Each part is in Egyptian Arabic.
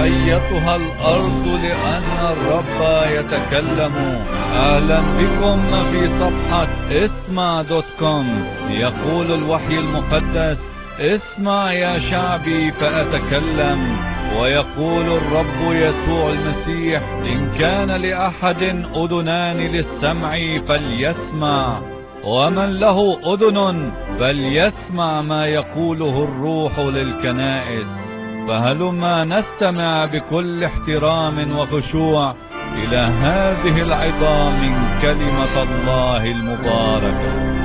أيتها الأرض لأن الرب يتكلم أهلا بكم في صفحة اسمع دوت كوم يقول الوحي المقدس اسمع يا شعبي فأتكلم ويقول الرب يسوع المسيح إن كان لأحد أذنان للسمع فليسمع ومن له أذن فليسمع ما يقوله الروح للكنائس فهلما نستمع بكل احترام وخشوع إلى هذه العظام من كلمة الله المباركة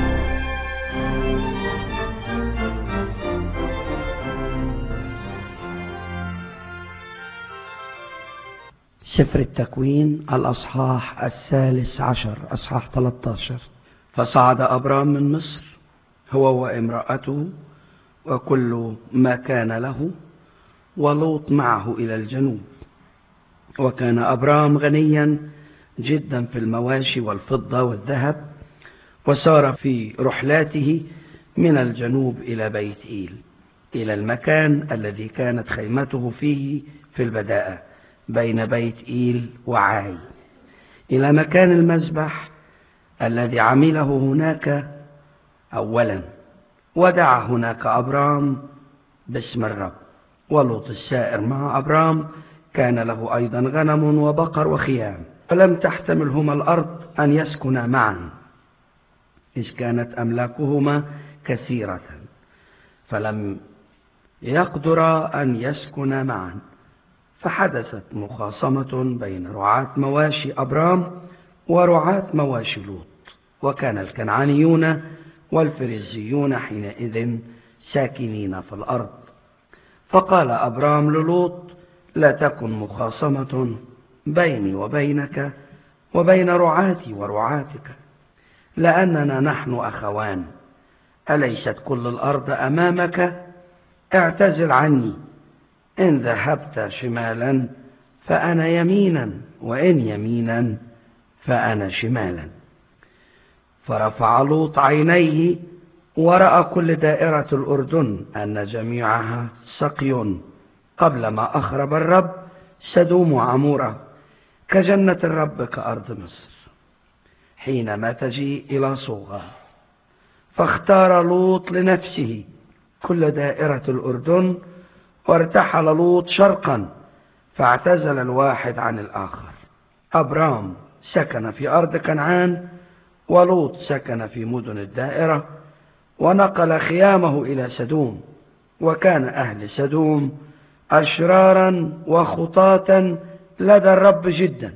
سفر التكوين الأصحاح الثالث عشر أصحاح 13 فصعد أبرام من مصر هو وامرأته وكل ما كان له ولوط معه إلى الجنوب وكان أبرام غنيا جدا في المواشي والفضة والذهب وسار في رحلاته من الجنوب إلى بيت إيل إلى المكان الذي كانت خيمته فيه في البداءة بين بيت إيل وعاي إلى مكان المذبح الذي عمله هناك أولا ودعا هناك أبرام باسم الرب ولوط السائر مع أبرام كان له أيضا غنم وبقر وخيام فلم تحتملهما الأرض أن يسكنا معا إذ كانت أملاكهما كثيرة فلم يقدرا أن يسكنا معا فحدثت مخاصمة بين رعاة مواشي أبرام ورعاة مواشي لوط وكان الكنعانيون والفريزيون حينئذ ساكنين في الأرض فقال أبرام للوط لا تكن مخاصمة بيني وبينك وبين رعاتي ورعاتك لأننا نحن أخوان أليست كل الأرض أمامك اعتزل عني إن ذهبت شمالا فأنا يمينا وإن يمينا فأنا شمالا فرفع لوط عينيه ورأى كل دائرة الأردن أن جميعها سقي قبل ما أخرب الرب سدوم وعمورة كجنة الرب كأرض مصر حينما تجيء إلى صوغة فاختار لوط لنفسه كل دائرة الأردن وارتحل لوط شرقا فاعتزل الواحد عن الآخر أبرام سكن في أرض كنعان ولوط سكن في مدن الدائرة ونقل خيامه إلى سدوم وكان أهل سدوم أشرارا وخطاة لدى الرب جدا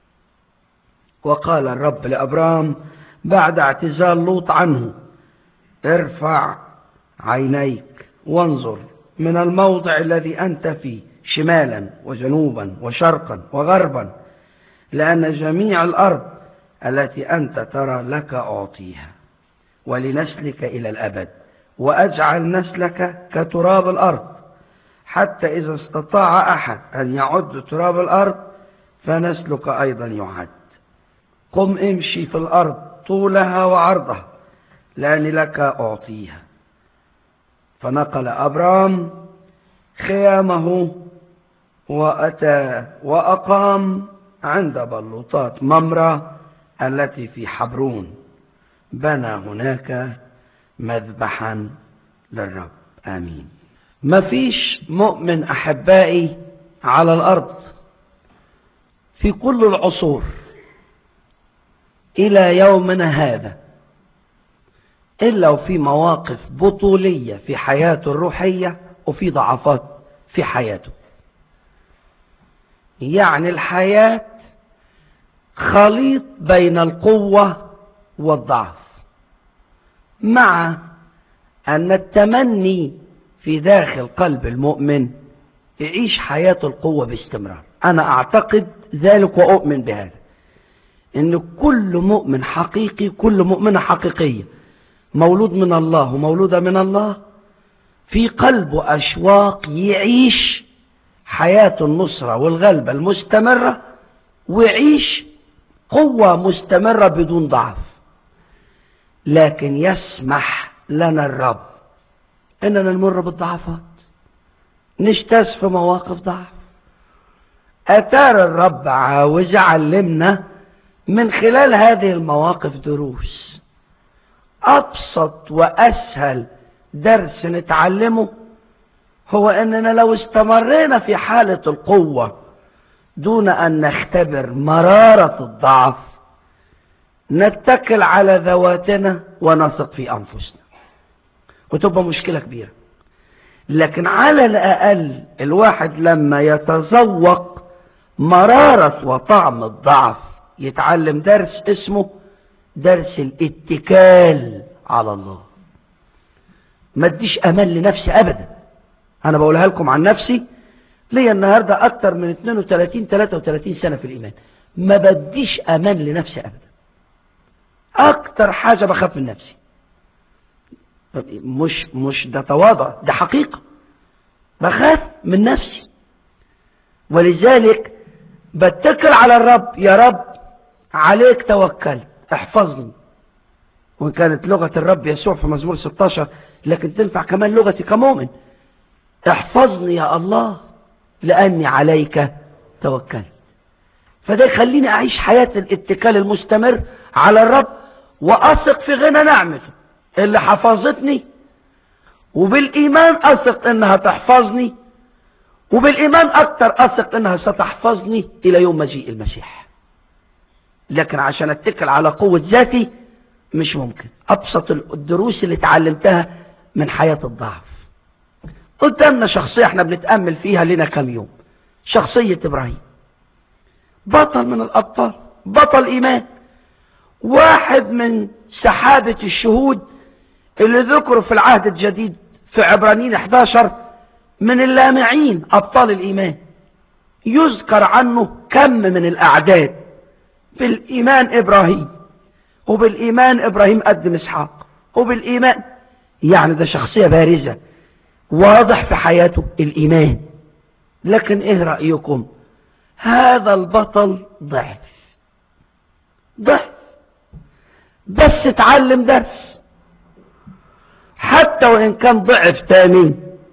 وقال الرب لأبرام بعد اعتزال لوط عنه ارفع عينيك وانظر من الموضع الذي أنت فيه شمالا وجنوبا وشرقا وغربا لأن جميع الأرض التي أنت ترى لك أعطيها ولنسلك إلى الأبد وأجعل نسلك كتراب الأرض حتى إذا استطاع أحد أن يعد تراب الأرض فنسلك أيضا يعد قم امشي في الأرض طولها وعرضها لأني لك أعطيها فنقل أبرام خيامه وأتى وأقام عند بلوطات ممرة التي في حبرون بنى هناك مذبحا للرب آمين مفيش مؤمن أحبائي على الأرض في كل العصور إلى يومنا هذا إلا وفي مواقف بطولية في حياته الروحية وفي ضعفات في حياته يعني الحياة خليط بين القوة والضعف مع أن التمني في داخل قلب المؤمن يعيش حياة القوة باستمرار أنا أعتقد ذلك وأؤمن بهذا أن كل مؤمن حقيقي كل مؤمنة حقيقية مولود من الله ومولودة من الله في قلبه أشواق يعيش حياة النصرة والغلبة المستمرة ويعيش قوة مستمرة بدون ضعف لكن يسمح لنا الرب اننا نمر بالضعفات نجتاز في مواقف ضعف أتار الرب عاوز يعلمنا من خلال هذه المواقف دروس أبسط وأسهل درس نتعلمه هو أننا لو استمرينا في حالة القوة دون أن نختبر مرارة الضعف نتكل على ذواتنا ونثق في أنفسنا وتبقى مشكلة كبيرة لكن على الأقل الواحد لما يتذوق مرارة وطعم الضعف يتعلم درس اسمه درس الاتكال على الله ما اديش امان لنفسي ابدا انا بقولها لكم عن نفسي ليا النهاردة اكتر من 32 33 سنة في الايمان ما بديش امان لنفسي ابدا اكتر حاجة بخاف من نفسي مش مش ده تواضع ده حقيقة بخاف من نفسي ولذلك بتكل على الرب يا رب عليك توكلت احفظني وان كانت لغة الرب يسوع في مزمور 16 لكن تنفع كمان لغتي كمؤمن احفظني يا الله لاني عليك توكلت فده يخليني اعيش حياة الاتكال المستمر على الرب واثق في غنى نعمته اللي حفظتني وبالايمان اثق انها تحفظني وبالايمان اكتر اثق انها ستحفظني الى يوم مجيء المسيح لكن عشان اتكل على قوة ذاتي مش ممكن ابسط الدروس اللي اتعلمتها من حياة الضعف قدامنا شخصية احنا بنتأمل فيها لنا كم يوم شخصية ابراهيم بطل من الابطال بطل ايمان واحد من سحابة الشهود اللي ذكروا في العهد الجديد في عبرانيين 11 من اللامعين ابطال الايمان يذكر عنه كم من الاعداد بالإيمان إبراهيم وبالإيمان إبراهيم قدم إسحاق وبالإيمان يعني ده شخصية بارزة واضح في حياته الإيمان لكن إيه رأيكم هذا البطل ضعف ضعف بس اتعلم درس حتى وإن كان ضعف تاني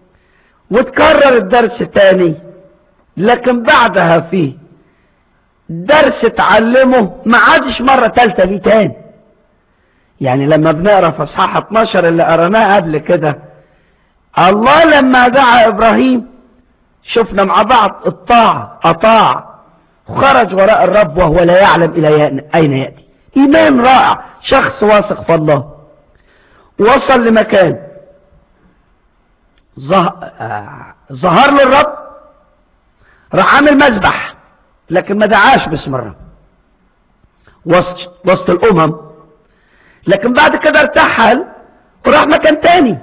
وتكرر الدرس تاني لكن بعدها فيه درس اتعلمه ما عادش مرة تالتة ليه تاني يعني لما بنقرا في اصحاح 12 اللي قرناه قبل كده الله لما دعا ابراهيم شفنا مع بعض الطاعة اطاع خرج وراء الرب وهو لا يعلم الى اين يأتي ايمان رائع شخص واثق في الله وصل لمكان ظهر له الرب راح عامل مذبح لكن ما دعاش باسم الرب وسط, وسط الامم لكن بعد كده ارتحل وراح مكان تاني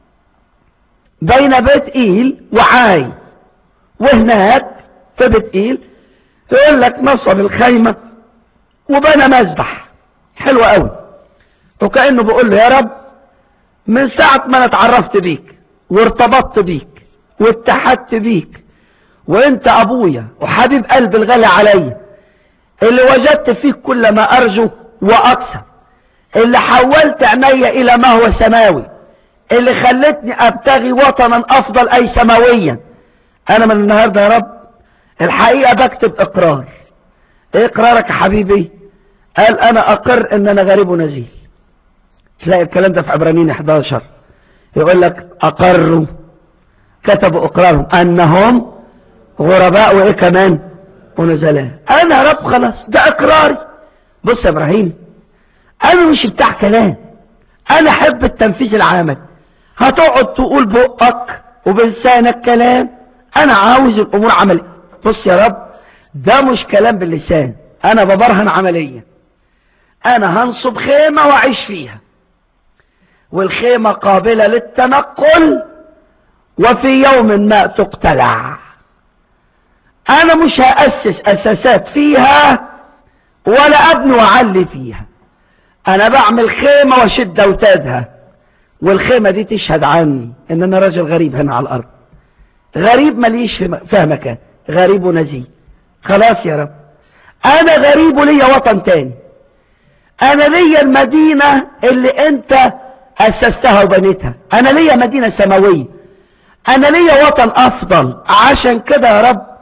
بين بيت ايل وعاي وهناك في بيت ايل يقول لك نصب الخيمة وبنى مذبح حلو قوي وكأنه بيقول له يا رب من ساعة ما انا اتعرفت بيك وارتبطت بيك واتحدت بيك وانت ابويا وحبيب قلب الغالي عليا اللي وجدت فيك كل ما ارجو واكثر اللي حولت عيني الى ما هو سماوي اللي خلتني ابتغي وطنا افضل اي سماويا انا من النهاردة يا رب الحقيقة بكتب اقرار ايه اقرارك يا حبيبي قال انا اقر ان انا غريب ونزيل تلاقي الكلام ده في عبرانيين 11 يقول لك اقروا كتبوا اقرارهم انهم غرباء وايه كمان ونزلاء انا يا رب خلاص ده اقراري بص يا ابراهيم انا مش بتاع كلام انا احب التنفيذ العمل هتقعد تقول بقك وبلسانك كلام انا عاوز الامور عملية بص يا رب ده مش كلام باللسان انا ببرهن عمليا انا هنصب خيمة واعيش فيها والخيمة قابلة للتنقل وفي يوم ما تقتلع انا مش هأسس اساسات فيها ولا ابني وعلي فيها انا بعمل خيمة واشد اوتادها والخيمة دي تشهد عني ان انا راجل غريب هنا على الارض غريب ماليش فيها مكان غريب ونزيه خلاص يا رب انا غريب وليا وطن تاني انا ليا المدينة اللي انت اسستها وبنيتها انا ليا مدينة سماوية انا ليا وطن افضل عشان كده يا رب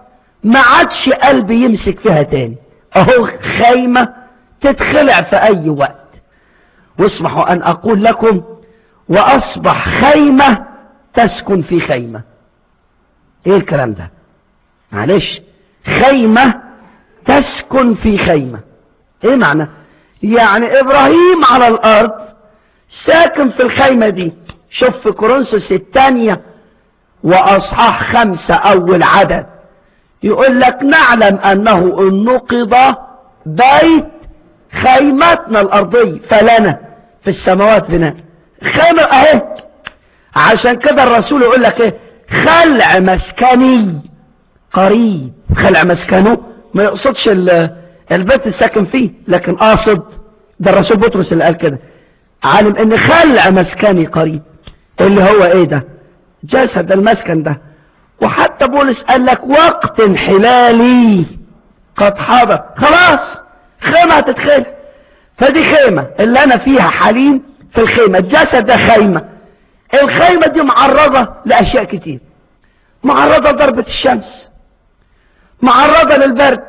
ما عادش قلب يمسك فيها تاني اهو خيمة تتخلع في اي وقت واسمحوا ان اقول لكم واصبح خيمة تسكن في خيمة ايه الكلام ده معلش خيمة تسكن في خيمة ايه معنى يعني ابراهيم على الارض ساكن في الخيمة دي شوف في كورنثوس الثانية واصحاح خمسة اول عدد يقول لك نعلم انه ان نقض بيت خيمتنا الارضية فلنا في السماوات بناء خيمة اهي عشان كده الرسول يقول لك ايه خلع مسكني قريب خلع مسكنه ما يقصدش البيت الساكن فيه لكن قاصد ده الرسول بطرس اللي قال كده عالم ان خلع مسكني قريب اللي هو ايه ده جسد المسكن ده وحتى بولس قال لك وقت انحلالي قد حضر خلاص خيمة هتتخلع فدي خيمة اللي انا فيها حاليا في الخيمة الجسد ده خيمة الخيمة دي معرضة لاشياء كتير معرضة لضربة الشمس معرضة للبرد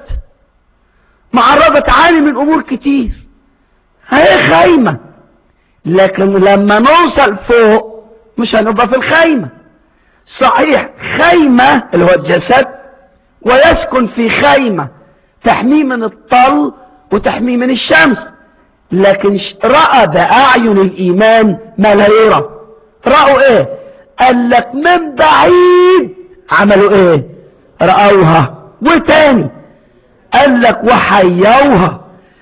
معرضة تعاني من امور كتير هي خيمة لكن لما نوصل فوق مش هنبقى في الخيمة صحيح خيمة اللي هو الجسد ويسكن في خيمة تحميه من الطل وتحميه من الشمس لكن رأى بأعين الإيمان ما لا يرى رأوا ايه قال لك من بعيد عملوا ايه رأوها وتاني قال لك وحيوها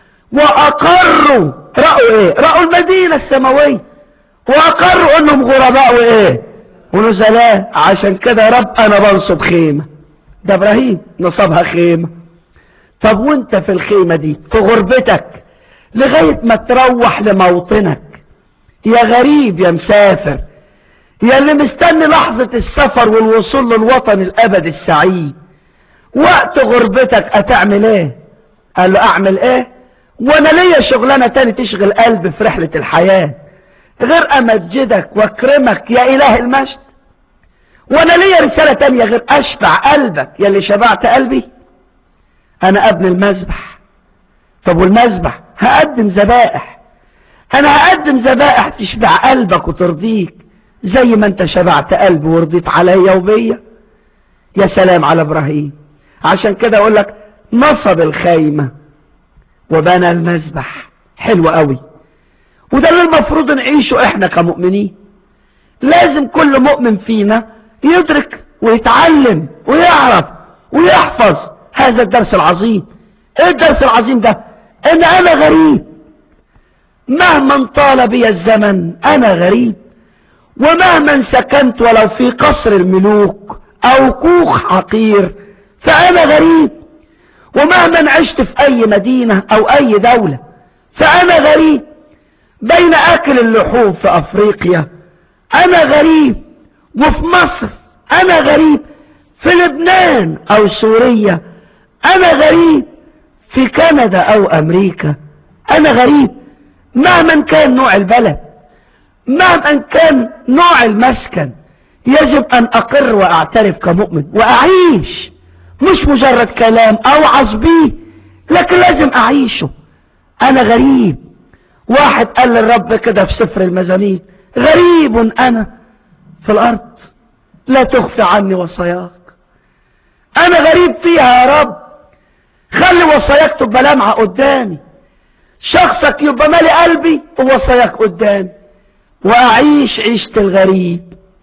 وأقروا رأوا ايه رأوا المدينة السماوية وأقروا انهم غرباء وايه ونزلاء عشان كده يا رب انا بنصب خيمة ده ابراهيم نصبها خيمة طب وانت في الخيمة دي في غربتك لغاية ما تروح لموطنك يا غريب يا مسافر يا اللي مستني لحظة السفر والوصول للوطن الابد السعيد وقت غربتك هتعمل ايه قال له اعمل ايه وانا ليا شغلانة تاني تشغل قلبي في رحلة الحياة غير امجدك واكرمك يا اله المجد وانا ليا رسالة تانية غير اشبع قلبك يا اللي شبعت قلبي انا ابن المذبح طب والمذبح هقدم ذبائح انا هقدم ذبائح تشبع قلبك وترضيك زي ما انت شبعت قلبي ورضيت عليا وبيا يا سلام على ابراهيم عشان كده اقول لك نصب الخيمة وبنى المذبح حلو قوي وده اللي المفروض نعيشه احنا كمؤمنين لازم كل مؤمن فينا يدرك ويتعلم ويعرف ويحفظ هذا الدرس العظيم ايه الدرس العظيم ده ان انا غريب مهما طال بي الزمن انا غريب ومهما سكنت ولو في قصر الملوك او كوخ حقير فانا غريب ومهما عشت في اي مدينة او اي دولة فانا غريب بين اكل اللحوم في افريقيا انا غريب وفي مصر انا غريب في لبنان او سوريا انا غريب في كندا او امريكا انا غريب مهما كان نوع البلد مهما كان نوع المسكن يجب ان اقر واعترف كمؤمن واعيش مش مجرد كلام اوعظ بيه لكن لازم اعيشه انا غريب واحد قال للرب كده في سفر المزامير غريب انا في الارض لا تخفي عني وصاياك انا غريب فيها يا رب خلي وصاياك تبقى لامعه قدامي شخصك يبقى مالي قلبي ووصاياك قدامي واعيش عيشة الغريب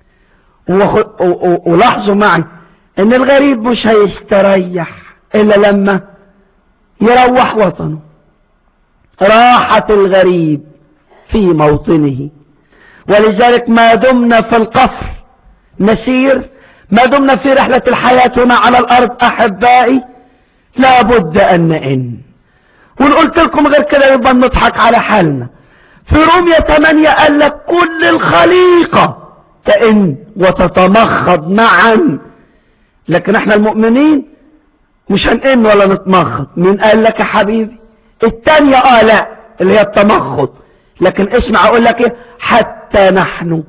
ولاحظوا معي ان الغريب مش هيستريح الا لما يروح وطنه راحة الغريب في موطنه ولذلك ما دمنا في القفر نسير ما دمنا في رحلة الحياة هنا على الارض احبائي لابد ان نئن ونقولت لكم غير كده يبقى نضحك على حالنا في رومية 8 قال لك كل الخليقة تئن وتتمخض معا لكن احنا المؤمنين مش هنئن ولا نتمخض مين قال لك يا حبيبي التانية اه لا اللي هي التمخض لكن اسمع اقول لك ايه حتى نحن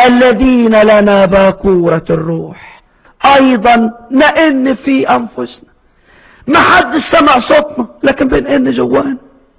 الذين لنا باكورة الروح ايضا نئن في انفسنا ما حد سمع صوتنا لكن بنئن جوانا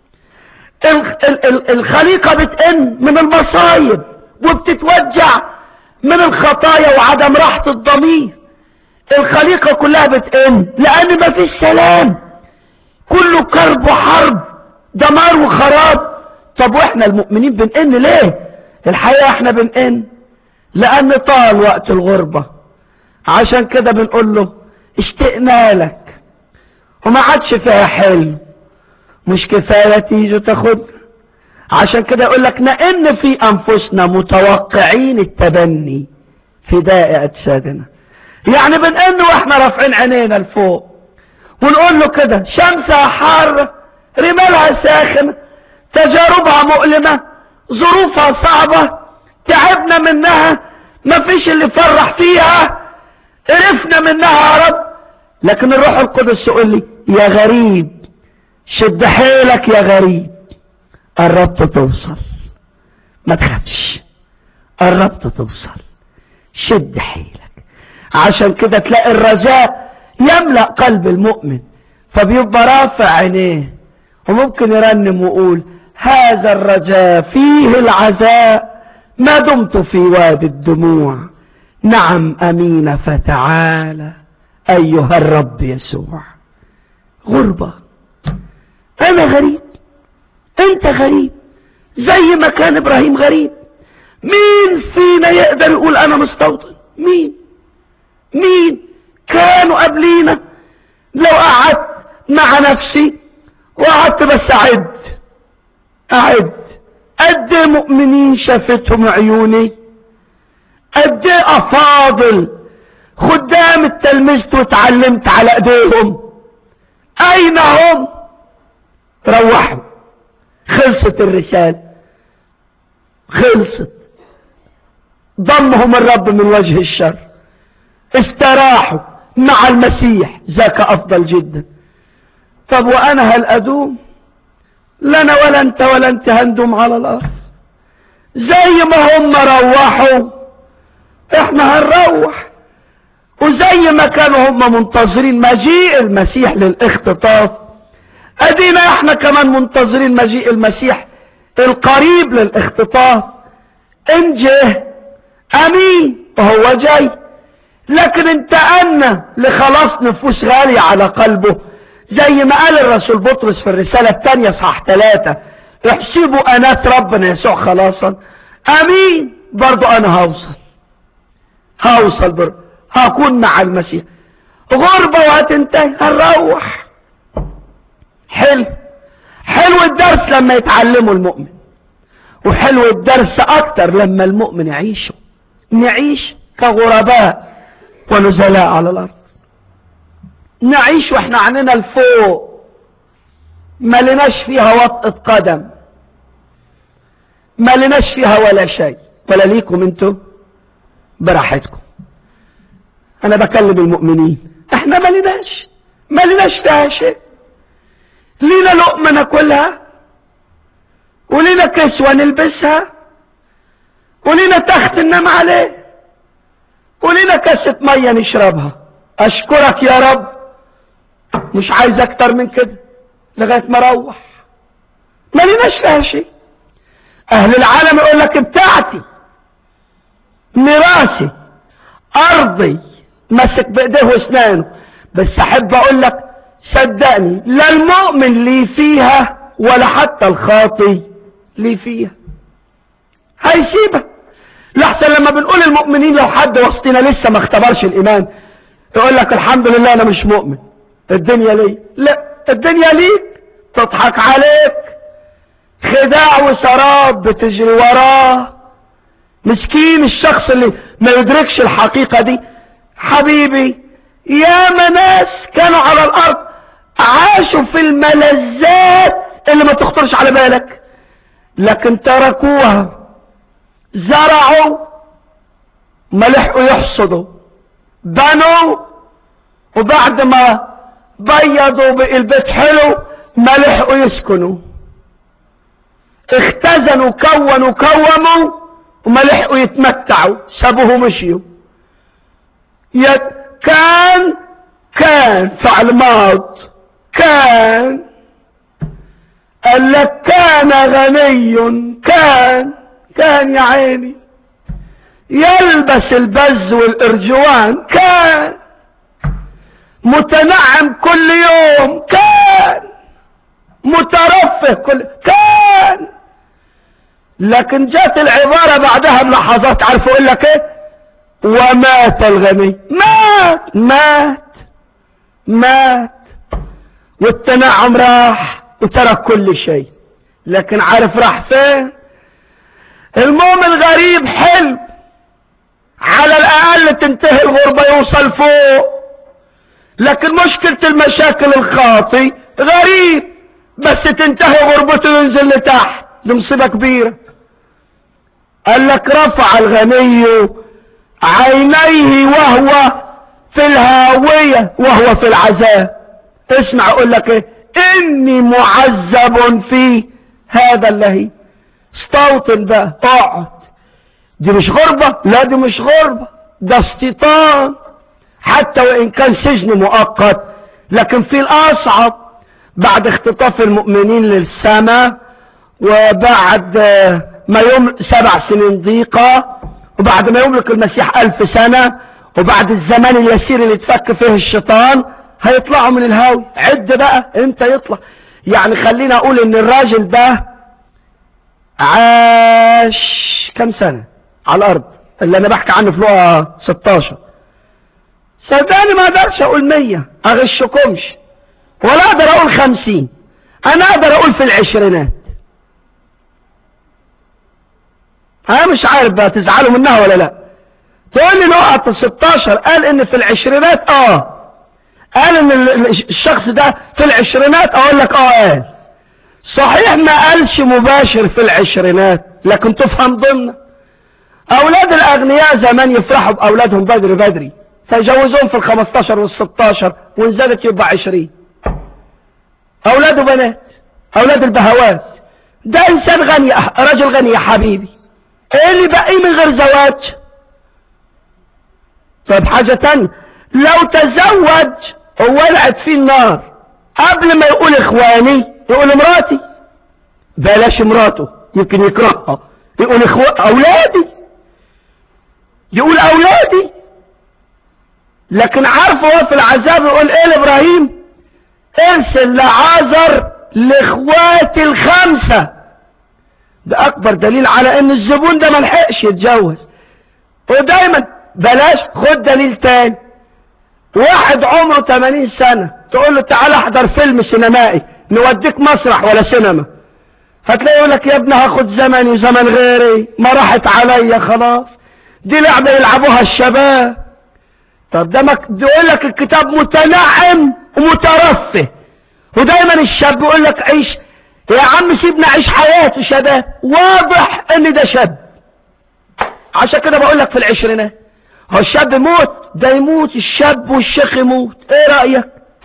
الخليقة بتئن من المصايب وبتتوجع من الخطايا وعدم راحة الضمير الخليقة كلها بتئن لان ما فيش سلام كله كرب وحرب دمار وخراب طب واحنا المؤمنين بنئن ليه الحقيقة احنا بنئن لان طال وقت الغربة عشان كده بنقول له اشتقنا لك وما عادش فيها حلم مش كفاية تيجي تاخد عشان كده يقول لك نئن في انفسنا متوقعين التبني فداء اجسادنا يعني بنئن واحنا رافعين عينينا لفوق ونقول له كده شمسها حارة رمالها ساخنة تجاربها مؤلمة ظروفها صعبة تعبنا منها مفيش اللي فرح فيها قرفنا منها يا رب لكن الروح القدس يقول لي يا غريب شد حيلك يا غريب قربت توصل ما تخافش قربت توصل شد حيلك عشان كده تلاقي الرجاء يملأ قلب المؤمن فبيبقى رافع عينيه وممكن يرنم ويقول هذا الرجاء فيه العزاء ما دمت في وادي الدموع نعم أمين فتعالى أيها الرب يسوع غربة أنا غريب أنت غريب زي ما كان إبراهيم غريب مين فينا يقدر يقول أنا مستوطن مين مين كانوا قبلينا لو قعدت مع نفسي وقعدت بس أعد أعد قد مؤمنين شافتهم عيوني قد أفاضل خدام التلمذت واتعلمت على ايديهم اين هم روحوا خلصت الرسالة خلصت ضمهم الرب من وجه الشر استراحوا مع المسيح ذاك افضل جدا طب وانا هل ادوم لنا ولا انت ولا انت هندوم على الارض زي ما هم روحوا احنا هنروح وزي ما كانوا هم منتظرين مجيء المسيح للاختطاف ادينا احنا كمان منتظرين مجيء المسيح القريب للاختطاف ان جه امين وهو جاي لكن انتقلنا لخلاص نفوس غالية على قلبه زي ما قال الرسول بطرس في الرسالة الثانية صح ثلاثة احسبوا انات ربنا يسوع خلاصا امين برضو انا هوصل هوصل برضو هكون مع المسيح غربة وهتنتهي هنروح حلو حلو الدرس لما يتعلمه المؤمن وحلو الدرس اكتر لما المؤمن يعيشه نعيش كغرباء ونزلاء على الارض نعيش واحنا عننا لفوق ما لناش فيها وطئة قدم ما لناش فيها ولا شيء ولا ليكم انتم براحتكم انا بكلم المؤمنين احنا ما لناش ما لناش فيها شيء لينا لقمة ناكلها ولينا كسوة نلبسها ولينا تخت ننام عليه ولينا كاسة مية نشربها اشكرك يا رب مش عايز اكتر من كده لغاية ما اروح ما لناش فيها شيء اهل العالم يقول لك بتاعتي ميراثي ارضي مسك بايديه واسنانه بس احب اقول لك صدقني لا المؤمن لي فيها ولا حتى الخاطي لي فيها هيسيبها لحسن لما بنقول المؤمنين لو حد وسطنا لسه ما اختبرش الايمان يقول لك الحمد لله انا مش مؤمن الدنيا لي لا الدنيا ليك تضحك عليك خداع وسراب بتجري وراه مسكين الشخص اللي ما يدركش الحقيقة دي حبيبي يا ناس كانوا على الارض عاشوا في الملذات اللي ما تخطرش على بالك لكن تركوها زرعوا ما لحقوا يحصدوا بنوا وبعد ما بيضوا بقى البيت حلو ما لحقوا يسكنوا اختزنوا كونوا كوموا وما لحقوا يتمتعوا سابوه ومشيوا يت... كان كان فعل ماض كان قال لك كان غني كان كان يا عيني يلبس البز والارجوان كان متنعم كل يوم كان مترفه كل كان لكن جات العبارة بعدها بلحظات عارفوا اقول لك ايه ومات الغني مات مات مات والتنعم راح وترك كل شيء لكن عارف راح فين المهم الغريب حلم على الاقل تنتهي الغربة يوصل فوق لكن مشكلة المشاكل الخاطي غريب بس تنتهي غربته ينزل لتحت دي مصيبة كبيرة قال لك رفع الغني عينيه وهو في الهاوية وهو في العذاب اسمع اقول لك ايه اني معذب في هذا اللهي استوطن بقى اقعد دي مش غربة لا دي مش غربة ده استيطان حتى وان كان سجن مؤقت لكن في الاصعب بعد اختطاف المؤمنين للسماء وبعد ما يوم سبع سنين ضيقة وبعد ما يملك المسيح الف سنة وبعد الزمان اليسير اللي تفك فيه الشيطان هيطلعوا من الهاوي عد بقى انت يطلع يعني خلينا اقول ان الراجل ده عاش كم سنة على الارض اللي انا بحكي عنه في لقا 16 صدقني ما اقدرش اقول 100 اغشكمش ولا اقدر اقول 50 انا اقدر اقول في العشرينات انا مش عارف بقى تزعلوا منها ولا لا تقول لي نقط 16 قال ان في العشرينات اه قال ان الشخص ده في العشرينات اقول لك اه قال صحيح ما قالش مباشر في العشرينات لكن تفهم ضمن اولاد الاغنياء زمان يفرحوا باولادهم بدري بدري فيجوزوهم في الخمستاشر والستاشر وان زادت يبقى عشرين اولاد وبنات اولاد البهوات ده انسان غني رجل غني يا حبيبي ايه اللي بقي من غير زواج طيب حاجة تانية لو تزوج وولعت فيه النار قبل ما يقول اخواني يقول مراتي بلاش مراته يمكن يكرهها يقول اخو اولادي يقول اولادي لكن عارف هو في العذاب يقول ايه لابراهيم ارسل لعازر لاخواتي الخمسة ده اكبر دليل على ان الزبون ده ملحقش يتجوز ودايما بلاش خد دليل تاني واحد عمره 80 سنة تقول له تعالى احضر فيلم سينمائي نوديك مسرح ولا سينما هتلاقي يقول لك يا ابني هاخد زمني وزمن غيري ما راحت عليا خلاص دي لعبة يلعبوها الشباب طب ده مك... بيقول لك الكتاب متنعم ومترفه ودايما الشاب يقول لك عيش يا عم سيبنا عيش حياته شباب واضح ان ده شاب عشان كده بقول لك في العشرينات هو الشاب يموت ده يموت الشاب والشيخ يموت ايه رأيك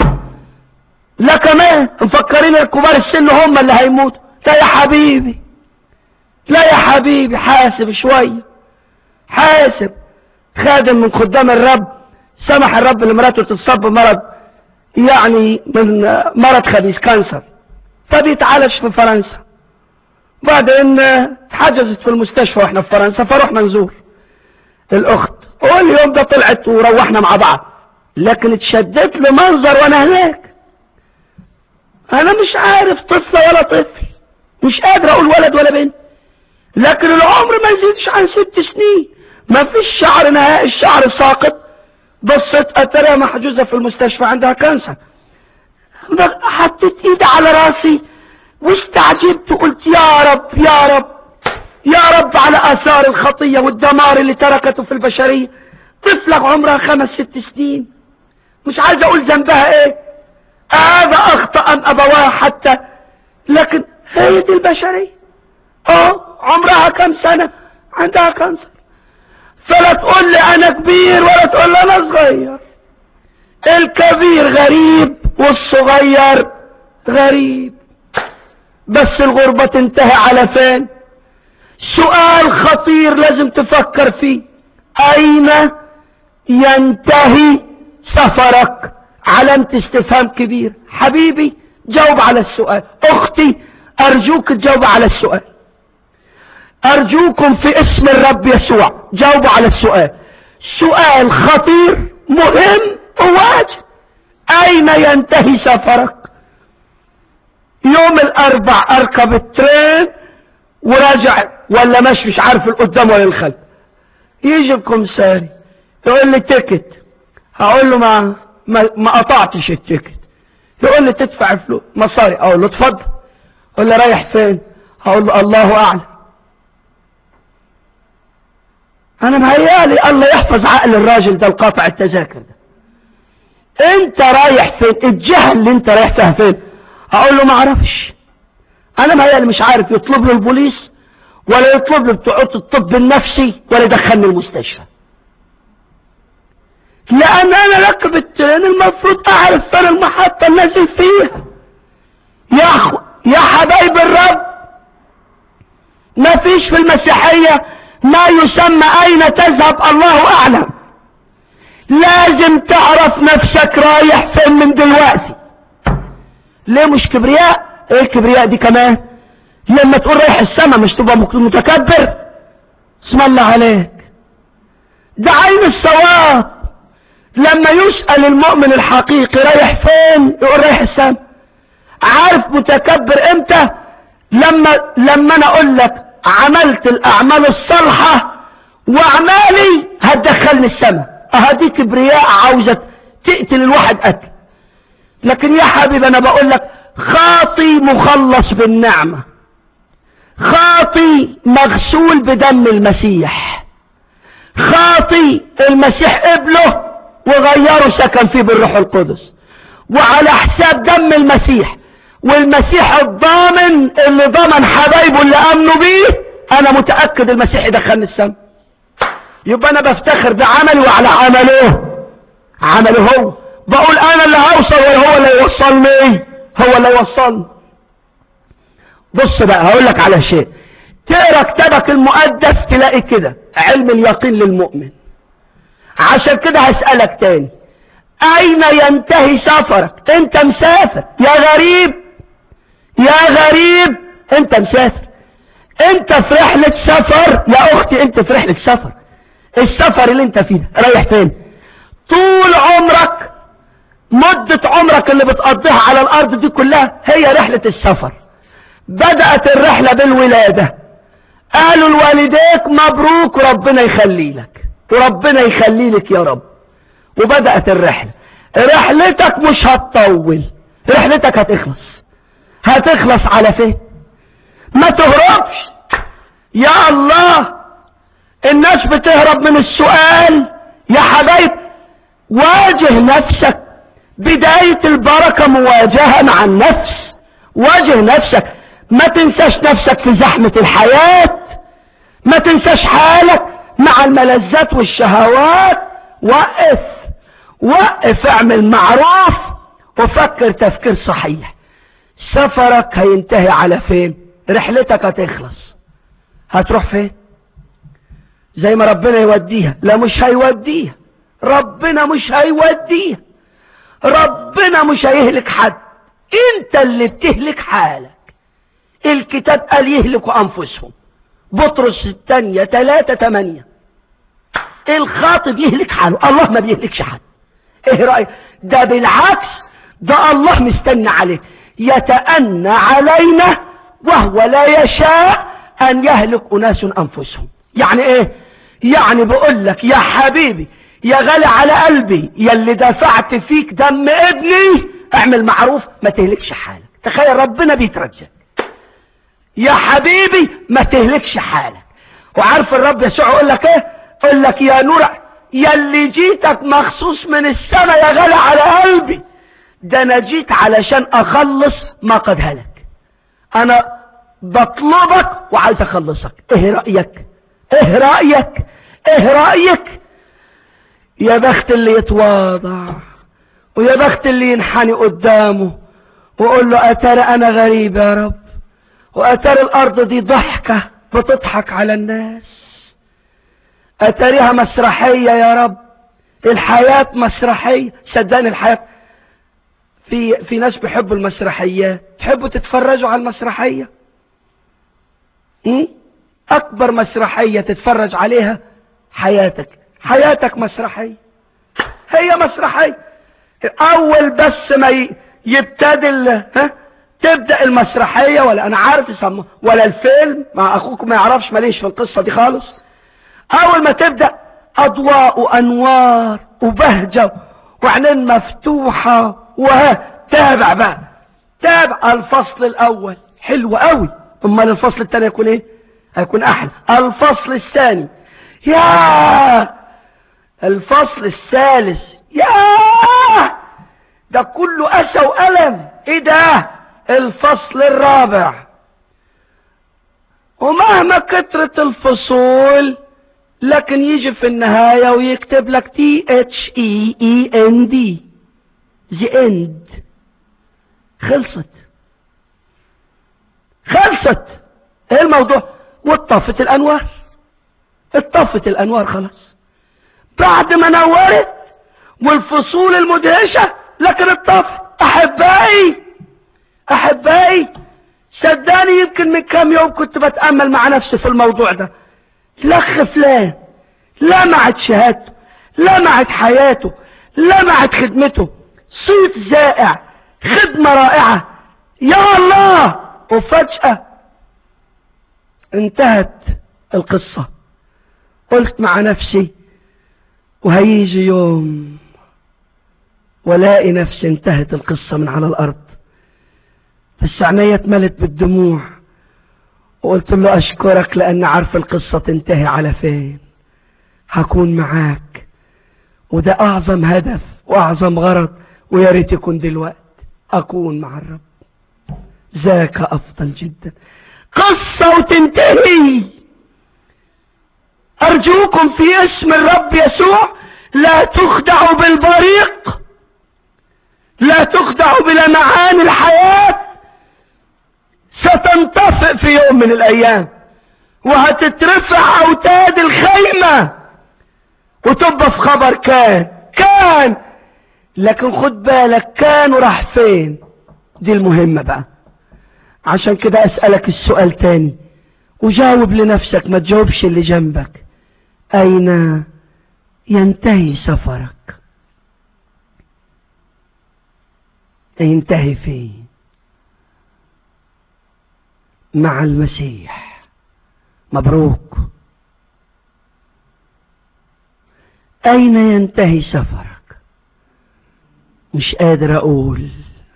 لا كمان مفكرين الكبار السن هم اللي هيموتوا لا يا حبيبي لا يا حبيبي حاسب شوية حاسب خادم من خدام الرب سمح الرب لمراته تتصاب بمرض يعني من مرض خبيث كانسر فبيتعالج في فرنسا بعدين اتحجزت في المستشفى واحنا في فرنسا فرحنا نزور الاخت واليوم ده طلعت وروحنا مع بعض لكن اتشدت له منظر وانا هناك انا مش عارف طفلة ولا طفل مش قادر اقول ولد ولا بنت لكن العمر ما يزيدش عن ست سنين ما فيش شعر نهائي الشعر ساقط بصت اتريها محجوزة في المستشفى عندها كانسر حطيت ايدي على راسي واستعجبت وقلت يا رب يا رب يا رب على اثار الخطية والدمار اللي تركته في البشرية طفلة عمرها خمس ست سنين مش عايز اقول ذنبها ايه هذا اخطأ ام ابواه حتى لكن هي دي البشرية اه عمرها كم سنة عندها كانسر فلا تقول لي انا كبير ولا تقول لي انا صغير الكبير غريب والصغير غريب بس الغربة تنتهي على فين سؤال خطير لازم تفكر فيه اين ينتهي سفرك علامة استفهام كبير حبيبي جاوب على السؤال اختي ارجوك تجاوب على السؤال ارجوكم في اسم الرب يسوع جاوبوا على السؤال سؤال خطير مهم وواجب اين ينتهي سفرك يوم الاربع اركب الترين وراجع ولا مش مش عارف القدام ولا الخلف يجي الكمساري يقول لي تيكت هقول له ما ما, ما قطعتش التيكت يقول لي تدفع فلوس مصاري اقول له اتفضل يقول لي رايح فين هقول له الله اعلم انا مهيالي الله يحفظ عقل الراجل ده القاطع التذاكر ده انت رايح فين الجهه اللي انت رايح فيها فين اقول له ما اعرفش انا مهيالي مش عارف يطلب له البوليس ولا يطلب له بتوع الطب النفسي ولا يدخلني المستشفى لان انا راكب الترين المفروض اعرف فين المحطة نازل فيها يا أخو يا حبايب الرب ما فيش في المسيحية ما يسمى اين تذهب الله اعلم لازم تعرف نفسك رايح فين من دلوقتي ليه مش كبرياء ايه الكبرياء دي كمان لما تقول رايح السما مش تبقى متكبر اسم الله عليك ده عين الصواب لما يسأل المؤمن الحقيقي رايح فين يقول رايح السما عارف متكبر امتى لما لما انا اقول لك عملت الاعمال الصالحة واعمالي هتدخلني السما اهدي كبرياء عاوزة تقتل الواحد قتل لكن يا حبيبي انا بقول لك خاطي مخلص بالنعمة خاطي مغسول بدم المسيح خاطي المسيح قبله وغيره سكن فيه بالروح القدس وعلى حساب دم المسيح والمسيح الضامن اللي ضمن حبايبه اللي امنوا بيه انا متأكد المسيح يدخلني السما يبقى انا بفتخر بعملي وعلى عمله عمله هو بقول انا اللي هوصل ولا هو اللي يوصلني هو اللي يوصلني بص بقى هقول لك على شيء تقرا كتابك المقدس تلاقي كده علم اليقين للمؤمن عشان كده هسألك تاني اين ينتهي سفرك انت مسافر يا غريب يا غريب انت مسافر انت في رحلة سفر يا اختي انت في رحلة سفر السفر اللي انت فيه رايح فين طول عمرك مدة عمرك اللي بتقضيها على الارض دي كلها هي رحلة السفر بدأت الرحلة بالولادة قالوا لوالديك مبروك وربنا يخلي لك وربنا يخلي لك يا رب وبدأت الرحلة رحلتك مش هتطول رحلتك هتخلص هتخلص على فين ما تهربش يا الله الناس بتهرب من السؤال يا حبايب واجه نفسك بداية البركة مواجهة مع النفس واجه نفسك ما تنساش نفسك في زحمة الحياة ما تنساش حالك مع الملذات والشهوات وقف وقف اعمل معروف وفكر تفكير صحيح سفرك هينتهي على فين رحلتك هتخلص هتروح فين زي ما ربنا يوديها لا مش هيوديها ربنا مش هيوديها ربنا مش هيهلك حد انت اللي بتهلك حالك الكتاب قال يهلكوا انفسهم بطرس الثانية ثلاثة ثمانية الخاطب يهلك حاله الله ما بيهلكش حد ايه رأيك ده بالعكس ده الله مستنى عليك يتأنى علينا وهو لا يشاء ان يهلك اناس انفسهم يعني ايه يعني بقول لك يا حبيبي يا غالي على قلبي يا اللي دفعت فيك دم ابني اعمل معروف ما تهلكش حالك تخيل ربنا بيترجى يا حبيبي ما تهلكش حالك وعارف الرب يسوع يقول لك ايه يقول لك يا نور يا اللي جيتك مخصوص من السماء يا غالي على قلبي ده انا جيت علشان اخلص ما قد هلك انا بطلبك وعايز اخلصك ايه رأيك ايه رأيك ايه رأيك يا بخت اللي يتواضع ويا بخت اللي ينحني قدامه وقول له اترى انا غريب يا رب واترى الارض دي ضحكة بتضحك على الناس اتريها مسرحية يا رب الحياة مسرحية صدقني الحياة في في ناس بيحبوا المسرحيات تحبوا تتفرجوا على المسرحية م? اكبر مسرحية تتفرج عليها حياتك حياتك مسرحية هي مسرحية اول بس ما ي- يبتدي ال- ها تبدأ المسرحية ولا انا عارف يسمى ولا الفيلم مع اخوك ما يعرفش ماليش في القصة دي خالص اول ما تبدأ اضواء وانوار وبهجة وعينين مفتوحة وها تابع بقى تابع الفصل الاول حلو قوي امال الفصل الثاني يكون ايه هيكون احلى الفصل الثاني يا الفصل الثالث يا ده كله اسى والم ايه ده الفصل الرابع ومهما كترت الفصول لكن يجي في النهاية ويكتب لك تي اتش اي اي ان دي ذا اند خلصت خلصت ايه الموضوع واتطفت الانوار اتطفت الانوار خلاص بعد ما نورت والفصول المدهشة لكن اتطفت احبائي احبائي صدقني يمكن من كام يوم كنت بتأمل مع نفسي في الموضوع ده الاخ فلان لمعت شهادته لمعت حياته لمعت خدمته صيت زائع خدمة رائعة يا الله وفجأة انتهت القصة قلت مع نفسي وهيجي يوم ولاقي نفسي انتهت القصة من على الأرض بس عينيا اتملت بالدموع وقلت له أشكرك لأن عارف القصة تنتهي على فين هكون معاك وده أعظم هدف وأعظم غرض ويا ريت يكون دلوقتي أكون مع الرب ذاك أفضل جدا قصة وتنتهي أرجوكم في اسم الرب يسوع لا تخدعوا بالبريق لا تخدعوا بلمعان الحياة ستنطفئ في يوم من الأيام وهتترفع أوتاد الخيمة وتبقى في خبر كان كان لكن خد بالك كان وراح فين دي المهمة بقى عشان كده أسألك السؤال تاني وجاوب لنفسك ما تجاوبش اللي جنبك أين ينتهي سفرك ينتهي فين مع المسيح مبروك أين ينتهي سفرك مش قادر أقول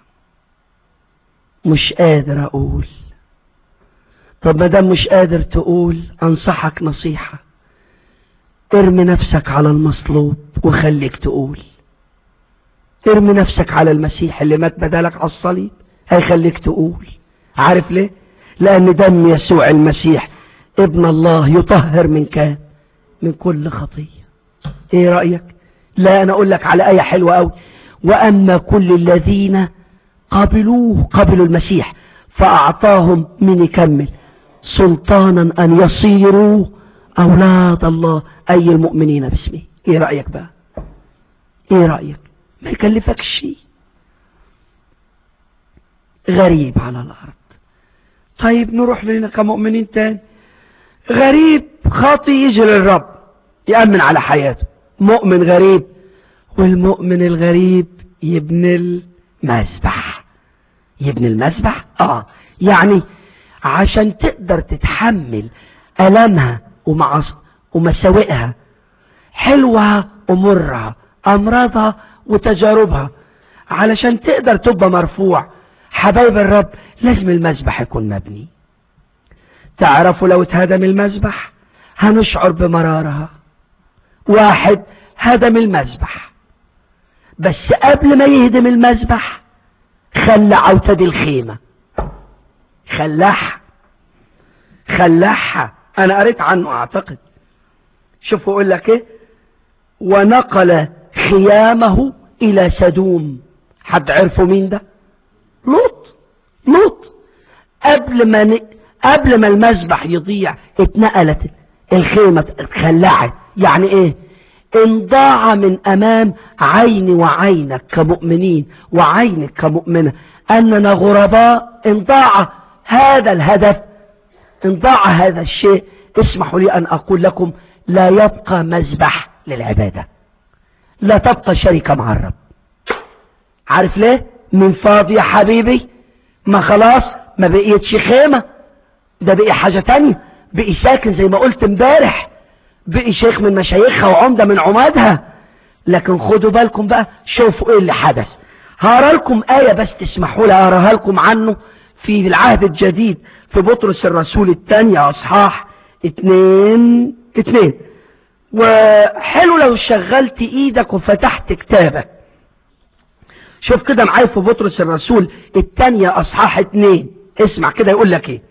مش قادر أقول طب ما دام مش قادر تقول أنصحك نصيحة ارمي نفسك على المصلوب وخليك تقول ارمي نفسك على المسيح اللي مات بدالك على الصليب هيخليك تقول عارف ليه لأن دم يسوع المسيح ابن الله يطهر من كان من كل خطية ايه رأيك لا انا اقول لك على آية حلوة قوي واما كل الذين قبلوه قبلوا المسيح فاعطاهم من يكمل سلطانا ان يصيروا اولاد الله اي المؤمنين باسمه ايه رأيك بقى ايه رأيك ما يكلفك شيء غريب على الارض طيب نروح لنا كمؤمنين تاني غريب خاطي يجي للرب يأمن على حياته مؤمن غريب والمؤمن الغريب يبني المسبح يبني المسبح اه يعني عشان تقدر تتحمل ألمها ومعص ومساوئها حلوها ومرها أمراضها وتجاربها علشان تقدر تبقى مرفوع حبايب الرب لازم المسبح يكون مبني تعرفوا لو اتهدم المسبح هنشعر بمرارها واحد هدم المسبح بس قبل ما يهدم المسبح خلع اوتاد الخيمة خلعها خلعها انا قريت عنه اعتقد شوفوا يقول لك ايه ونقل خيامه الى سدوم حد عرفوا مين ده لوط لوط قبل ما ن... قبل ما المسبح يضيع اتنقلت الخيمة اتخلعت يعني ايه ان ضاع من امام عيني وعينك كمؤمنين وعينك كمؤمنة اننا غرباء ان ضاع هذا الهدف ان ضاع هذا الشيء اسمحوا لي ان اقول لكم لا يبقى مذبح للعبادة لا تبقى شركة مع الرب عارف ليه من فاضي يا حبيبي ما خلاص ما بقيتش خيمة ده بقي حاجة تانية بقي ساكن زي ما قلت امبارح بقي شيخ من مشايخها وعمدة من عمادها لكن خدوا بالكم بقى شوفوا ايه اللي حدث هقرا لكم آية بس تسمحوا لي اقراها لكم عنه في العهد الجديد في بطرس الرسول الثاني اصحاح اتنين اتنين وحلو لو شغلت ايدك وفتحت كتابك شوف كده معايا في بطرس الرسول الثانية اصحاح اتنين اسمع كده يقول لك ايه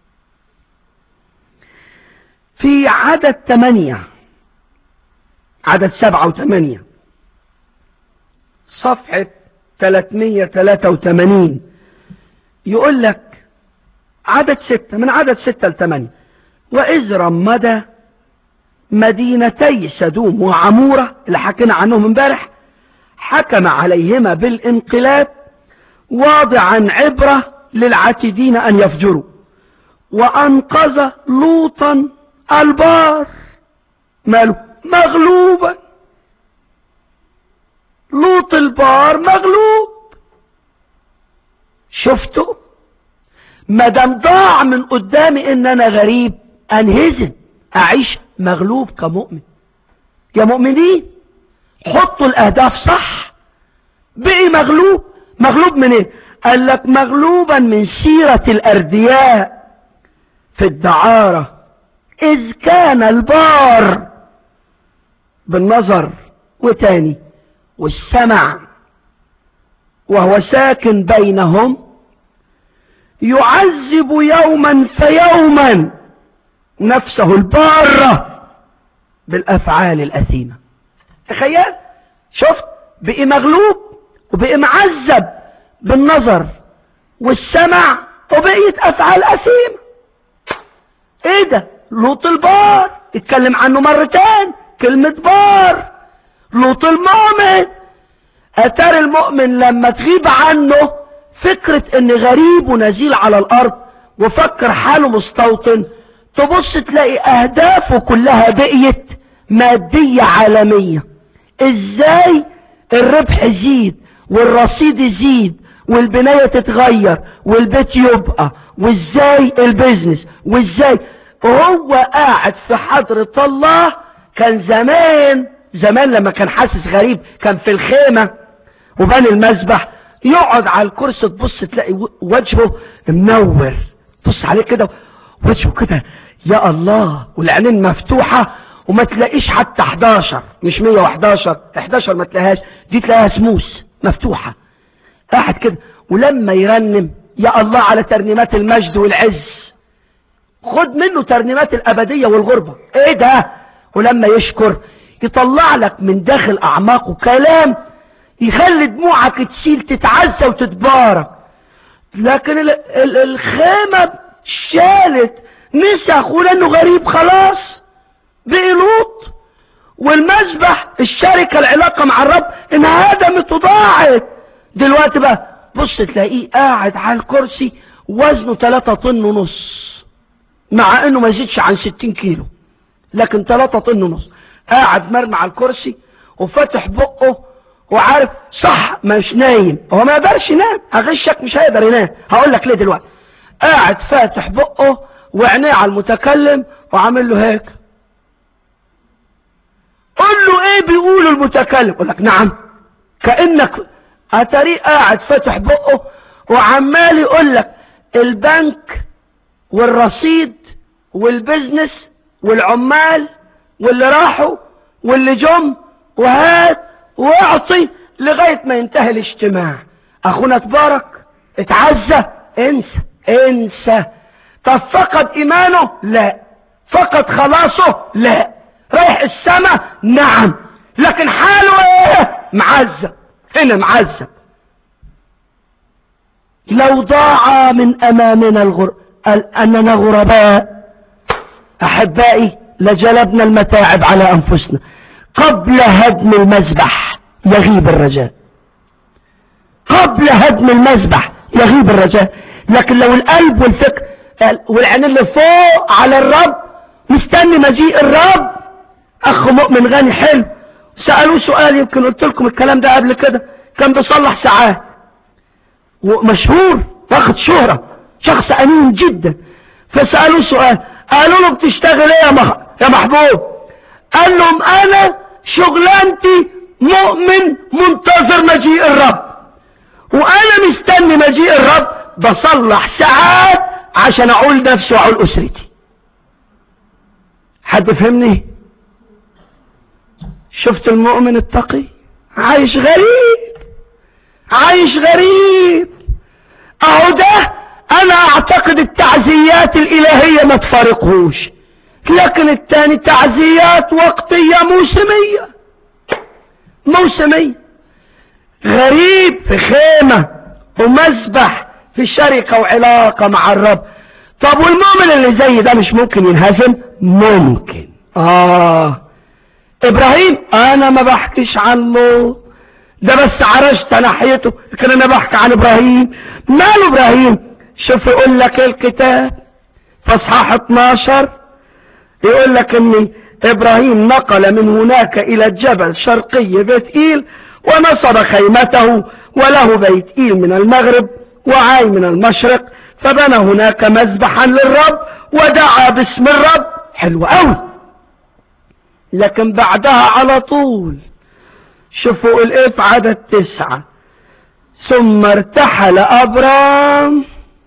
في عدد ثمانية عدد سبعة وثمانية صفحة 383 يقول لك عدد ستة من عدد ستة لثمانية وإذ رمد مدينتي سدوم وعمورة اللي حكينا عنهم امبارح حكم عليهما بالانقلاب واضعا عبرة للعاتدين أن يفجروا وأنقذ لوطا البار ماله مغلوبا لوط البار مغلوب شفتوا مادام ضاع من قدامي ان انا غريب انهزم اعيش مغلوب كمؤمن يا مؤمنين حطوا الاهداف صح بقي مغلوب مغلوب من ايه قال لك مغلوبا من سيرة الاردياء في الدعارة اذ كان البار بالنظر وتاني والسمع وهو ساكن بينهم يعذب يوما فيوما نفسه البارة بالافعال الاثيمة تخيل شفت بقي مغلوب وبقي معذب بالنظر والسمع وبقيت افعال اثيمة ايه ده لوط البار اتكلم عنه مرتين كلمة بار لوط المؤمن اتار المؤمن لما تغيب عنه فكرة ان غريب ونزيل على الارض وفكر حاله مستوطن تبص تلاقي اهدافه كلها بقيت مادية عالمية ازاي الربح يزيد والرصيد يزيد والبناية تتغير والبيت يبقى وازاي البيزنس وازاي وهو قاعد في حضرة الله كان زمان زمان لما كان حاسس غريب كان في الخيمة وبني المسبح يقعد على الكرسي تبص تلاقي وجهه منور تبص عليه كده وجهه كده يا الله والعينين مفتوحة وما تلاقيش حتى 11 مش 111 11 ما تلاقيهاش دي تلاقيها سموس مفتوحة قاعد كده ولما يرنم يا الله على ترنيمات المجد والعز خد منه ترنيمات الأبدية والغربة ايه ده ولما يشكر يطلع لك من داخل أعماقه كلام يخلي دموعك تسيل تتعزى وتتبارك لكن ال ال الخيمة شالت نسى اخوه لانه غريب خلاص بقي لوط والمسبح الشركة العلاقة مع الرب انهدمت وضاعت دلوقتي بقى بص تلاقيه قاعد على الكرسي وزنه 3 طن ونص مع انه ما يزيدش عن 60 كيلو لكن 3 طن ونص قاعد مرمي على الكرسي وفتح بقه وعارف صح مش نايم هو ما يقدرش ينام اغشك مش هيقدر ينام هقول لك ليه دلوقتي قاعد فاتح بقه وعينيه على المتكلم وعامل له هيك قول له ايه بيقول المتكلم يقول لك نعم كانك اتاريه قاعد فاتح بقه وعمال يقول لك البنك والرصيد والبزنس والعمال واللي راحوا واللي جم وهات واعطي لغاية ما ينتهي الاجتماع اخونا تبارك اتعزى انسى انسى طب فقد ايمانه لا فقد خلاصه لا رايح السماء نعم لكن حاله ايه معذب هنا معذب لو ضاع من امامنا الغر... اننا غرباء احبائي لجلبنا المتاعب على انفسنا قبل هدم المذبح يغيب الرجاء قبل هدم المذبح يغيب الرجاء لكن لو القلب والفكر والعين اللي فوق على الرب مستني مجيء الرب اخ مؤمن غني حلو سألوه سؤال يمكن قلت لكم الكلام ده قبل كده كان بيصلح ساعات ومشهور واخد شهرة شخص امين جدا فسألوه سؤال قالوا له بتشتغل ايه يا, مح... يا محبوب قال لهم انا شغلانتي مؤمن منتظر مجيء الرب وانا مستني مجيء الرب بصلح ساعات عشان اعول نفسي واعول اسرتي حد فهمني شفت المؤمن التقي عايش غريب عايش غريب اهو ده انا اعتقد التعزيات الالهية ما تفارقهوش لكن التاني تعزيات وقتية موسمية موسمية غريب في خيمة ومسبح في شركة وعلاقة مع الرب طب والمؤمن اللي زي ده مش ممكن ينهزم ممكن اه ابراهيم انا ما بحكيش عنه ده بس عرجت ناحيته لكن انا بحكي عن ابراهيم ماله ابراهيم شوف يقول لك الكتاب في اصحاح 12 يقول لك ان ابراهيم نقل من هناك الى الجبل شرقي بيت ايل ونصب خيمته وله بيت ايل من المغرب وعاي من المشرق فبنى هناك مذبحا للرب ودعا باسم الرب حلو قوي لكن بعدها على طول شوفوا الايه في عدد تسعة ثم ارتحل ابرام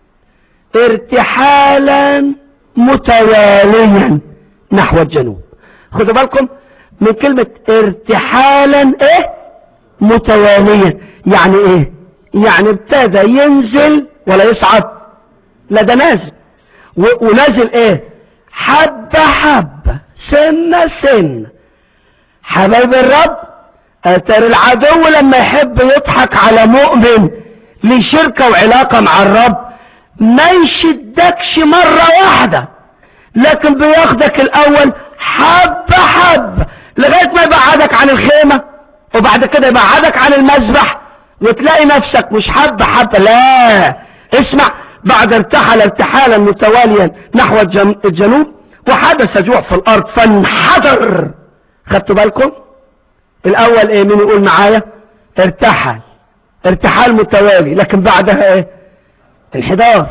ارتحالا متواليا نحو الجنوب خدوا بالكم من كلمة ارتحالا ايه متواليا يعني ايه يعني ابتدى ينزل ولا يصعد لا ده نازل ونازل ايه حبة حبة سنة سنة حبايب الرب اتر العدو لما يحب يضحك على مؤمن لشركة وعلاقة مع الرب ما يشدكش مرة واحدة لكن بياخدك الاول حبة حبة لغاية ما يبعدك عن الخيمة وبعد كده يبعدك عن المذبح وتلاقي نفسك مش حبة حبة لا اسمع بعد ارتحل ارتحالا متواليا نحو الجنوب وحدث جوع في الارض فانحدر خدتوا بالكم الاول ايه مين يقول معايا ارتحل ارتحال متوالي لكن بعدها ايه انحدار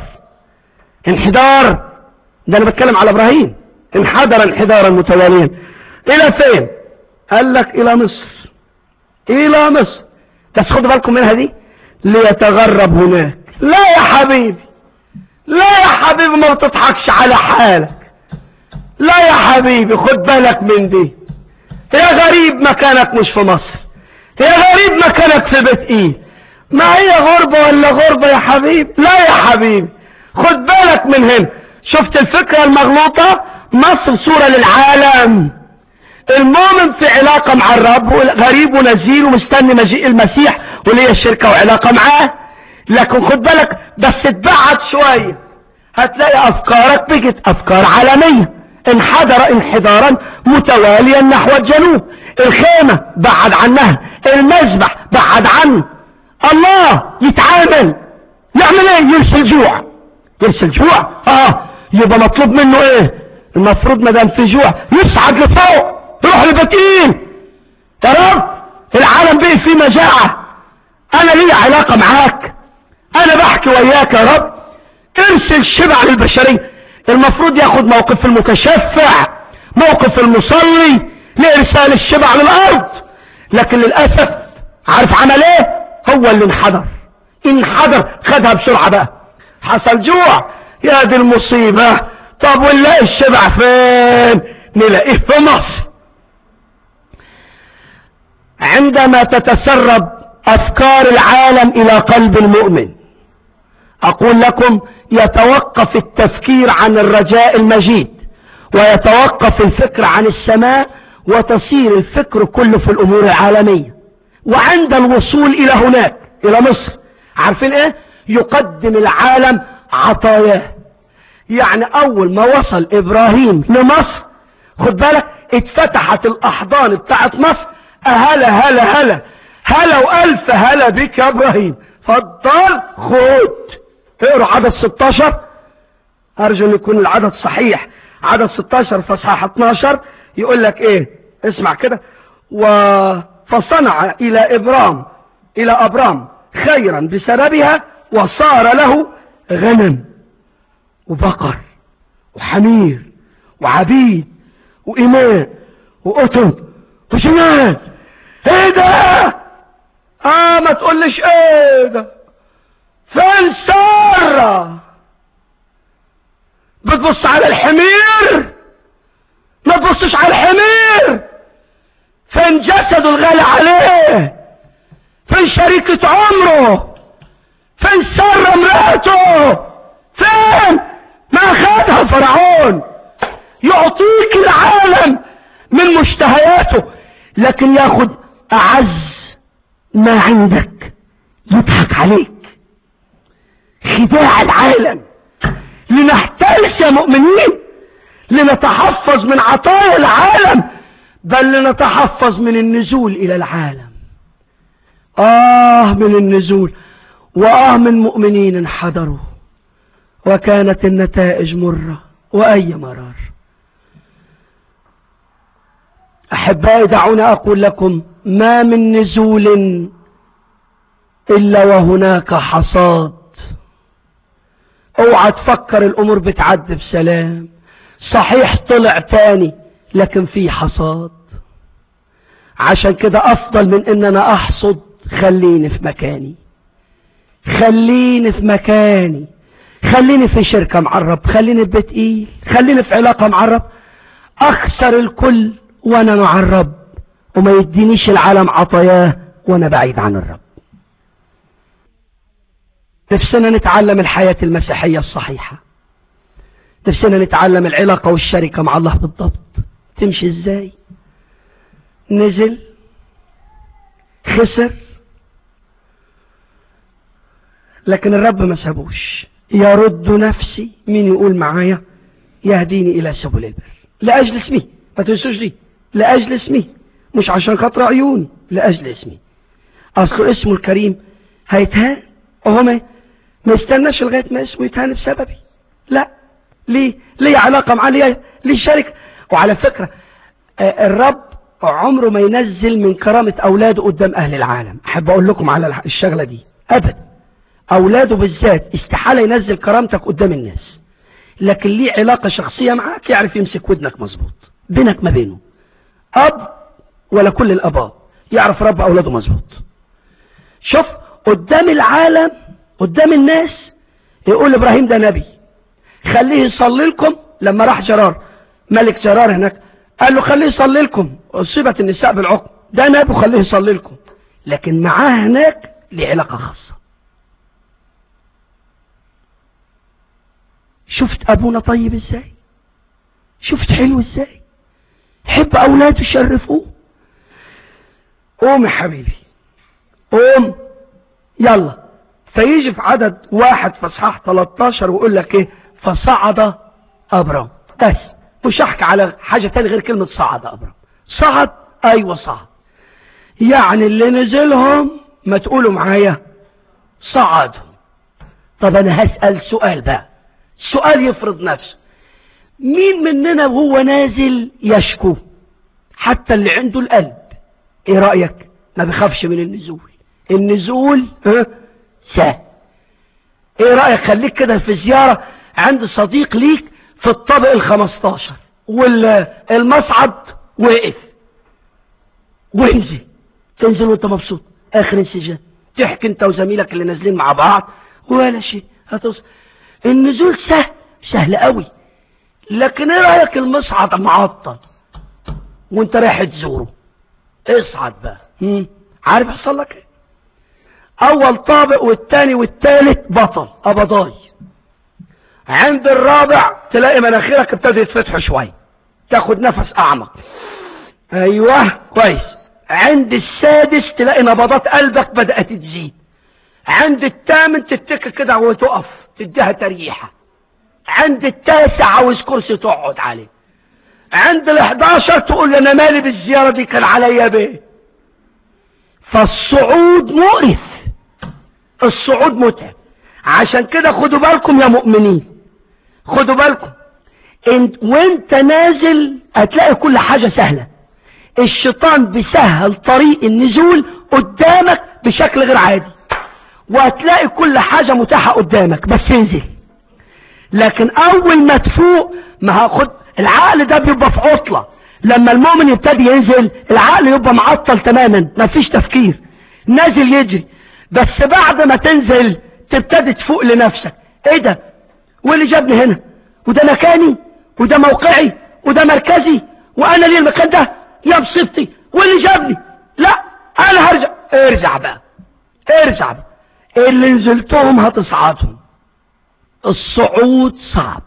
انحدار ده انا بتكلم على ابراهيم انحدر انحدارا متواليا الى فين قال لك الى مصر الى مصر بس خدوا بالكم منها دي ليتغرب هناك لا يا حبيبي لا يا حبيبي ما بتضحكش على حالك لا يا حبيبي خد بالك من دي يا غريب مكانك مش في مصر يا غريب مكانك في بيت ايه ما هي غربة ولا غربة يا حبيب لا يا حبيبي خد بالك من هنا شفت الفكرة المغلوطة مصر صورة للعالم المؤمن في علاقة مع الرب غريب ونزيل ومستني مجيء المسيح وليه الشركة وعلاقة معاه لكن خد بالك بس اتبعد شوية هتلاقي افكارك بقت افكار عالمية انحدر انحدارا متواليا نحو الجنوب الخيمة بعد عنها المذبح بعد عنه الله يتعامل يعمل ايه يرسل جوع يرسل جوع اه يبقى مطلوب منه ايه المفروض ما دام في جوع يصعد لفوق يروح لبتين يا رب العالم بقي فيه مجاعة انا لي علاقة معاك انا بحكي وياك يا رب ارسل شبع للبشرية المفروض ياخد موقف المتشفع موقف المصلي لارسال الشبع للارض لكن للاسف عارف عمل ايه هو اللي انحدر انحدر خدها بسرعة بقى حصل جوع يا دي المصيبة طب ونلاقي الشبع فين نلاقيه في مصر عندما تتسرب افكار العالم الى قلب المؤمن اقول لكم يتوقف التفكير عن الرجاء المجيد ويتوقف الفكر عن السماء وتصير الفكر كله في الامور العالمية وعند الوصول الى هناك الى مصر عارفين ايه يقدم العالم عطاياه يعني اول ما وصل ابراهيم لمصر خد بالك اتفتحت الاحضان بتاعت مصر هلا هلا هلا هلا والف هلا بك يا ابراهيم فضل خد اقرا عدد 16 ارجو ان يكون العدد صحيح عدد 16 في اصحاح 12 يقول لك ايه اسمع كده و فصنع الى ابرام الى ابرام خيرا بسببها وصار له غنم وبقر وحمير وعبيد وإماء وقطن وشمال ايه ده اه ما تقولش ايه ده فين سارة بتبص على الحمير ما تبصش على الحمير فين جسده الغالي عليه فين شريكة عمره فين سارة مراته فين ما خدها فرعون يعطيك العالم من مشتهياته لكن ياخد اعز ما عندك يضحك عليك خداع العالم لنحترس يا مؤمنين لنتحفظ من عطايا العالم بل لنتحفظ من النزول الى العالم اه من النزول واه من مؤمنين انحدروا وكانت النتائج مرة واي مرار احبائي دعوني اقول لكم ما من نزول الا وهناك حصاد اوعى تفكر الامور بتعدي بسلام صحيح طلع تاني لكن في حصاد عشان كده افضل من ان انا احصد خليني في مكاني خليني في مكاني خليني في شركة مع الرب خليني في بيت ايه خليني في علاقة مع الرب اخسر الكل وانا مع الرب وما يدينيش العالم عطاياه وانا بعيد عن الرب نفسنا نتعلم الحياة المسيحية الصحيحة نفسنا نتعلم العلاقة والشركة مع الله بالضبط تمشي ازاي نزل خسر لكن الرب ما سابوش يرد نفسي مين يقول معايا يهديني الى سبل البر لاجل اسمي ما تنسوش دي لاجل اسمي مش عشان خاطر عيوني لاجل اسمي اصل اسمه الكريم هيتهان وهو ما ما يستناش لغايه ما اسمه يتهان بسببي لا ليه ليه علاقه معاه ليه ليه شركه وعلى فكره آه الرب عمره ما ينزل من كرامه اولاده قدام اهل العالم احب اقول لكم على الشغله دي ابدا اولاده بالذات استحاله ينزل كرامتك قدام الناس لكن ليه علاقه شخصيه معاك يعرف يمسك ودنك مظبوط بينك ما بينه اب ولا كل الاباء يعرف رب اولاده مظبوط شوف قدام العالم قدام الناس يقول ابراهيم ده نبي خليه يصلي لكم لما راح جرار ملك جرار هناك قال له خليه يصلي لكم اصيبت النساء بالعقم ده نبي خليه يصلي لكم لكن معاه هناك ليه علاقه خاصه شفت ابونا طيب ازاي شفت حلو ازاي حب اولاده يشرفوه قوم يا حبيبي قوم يلا فيجي في عدد واحد في اصحاح 13 ويقول لك ايه فصعد ابرام بس مش احكي على حاجه تاني غير كلمه صعد ابرام صعد ايوه صعد يعني اللي نزلهم ما تقولوا معايا صعدوا طب انا هسال سؤال بقى سؤال يفرض نفسه مين مننا وهو نازل يشكو حتى اللي عنده القلب ايه رأيك ما بيخافش من النزول النزول ها سهل ايه رأيك خليك كده في زيارة عند صديق ليك في الطابق الخمستاشر والمصعد وقف وانزل تنزل وانت مبسوط اخر انسجام تحكي انت وزميلك اللي نازلين مع بعض ولا شيء هتصل النزول سهل سهل قوي لكن ايه رايك المصعد معطل وانت رايح تزوره اصعد بقى مم. عارف يحصل لك ايه اول طابق والتاني والتالت بطل ابضاي عند الرابع تلاقي مناخيرك ابتدى يتفتحوا شويه تاخد نفس اعمق ايوه كويس عند السادس تلاقي نبضات قلبك بدات تزيد عند الثامن تتكي كده وتقف تديها تريحه عند التاسع عاوز كرسي تقعد عليه عند ال11 تقول انا مالي بالزيارة دي كان عليا بيه فالصعود مقرف الصعود متعب عشان كده خدوا بالكم يا مؤمنين خدوا بالكم انت وانت نازل هتلاقي كل حاجة سهلة الشيطان بيسهل طريق النزول قدامك بشكل غير عادي وهتلاقي كل حاجة متاحة قدامك بس انزل لكن اول ما تفوق ما هاخد العقل ده بيبقى في عطلة لما المؤمن يبتدي ينزل العقل يبقى معطل تماما مفيش تفكير نازل يجري بس بعد ما تنزل تبتدي تفوق لنفسك ايه ده واللي جابني هنا وده مكاني وده موقعي وده مركزي وانا ليه المكان ده يا بصفتي واللي جابني لا انا هرجع ارجع بقى ارجع بقى اللي نزلتهم هتصعدهم الصعود صعب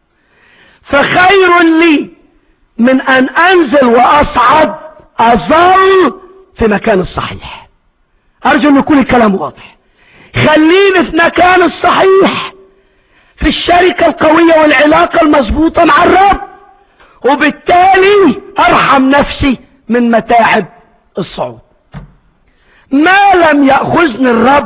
فخير لي من ان انزل واصعد اظل في مكان الصحيح ارجو ان يكون الكلام واضح خليني في مكان الصحيح في الشركة القوية والعلاقة المظبوطة مع الرب وبالتالي ارحم نفسي من متاعب الصعود ما لم يأخذني الرب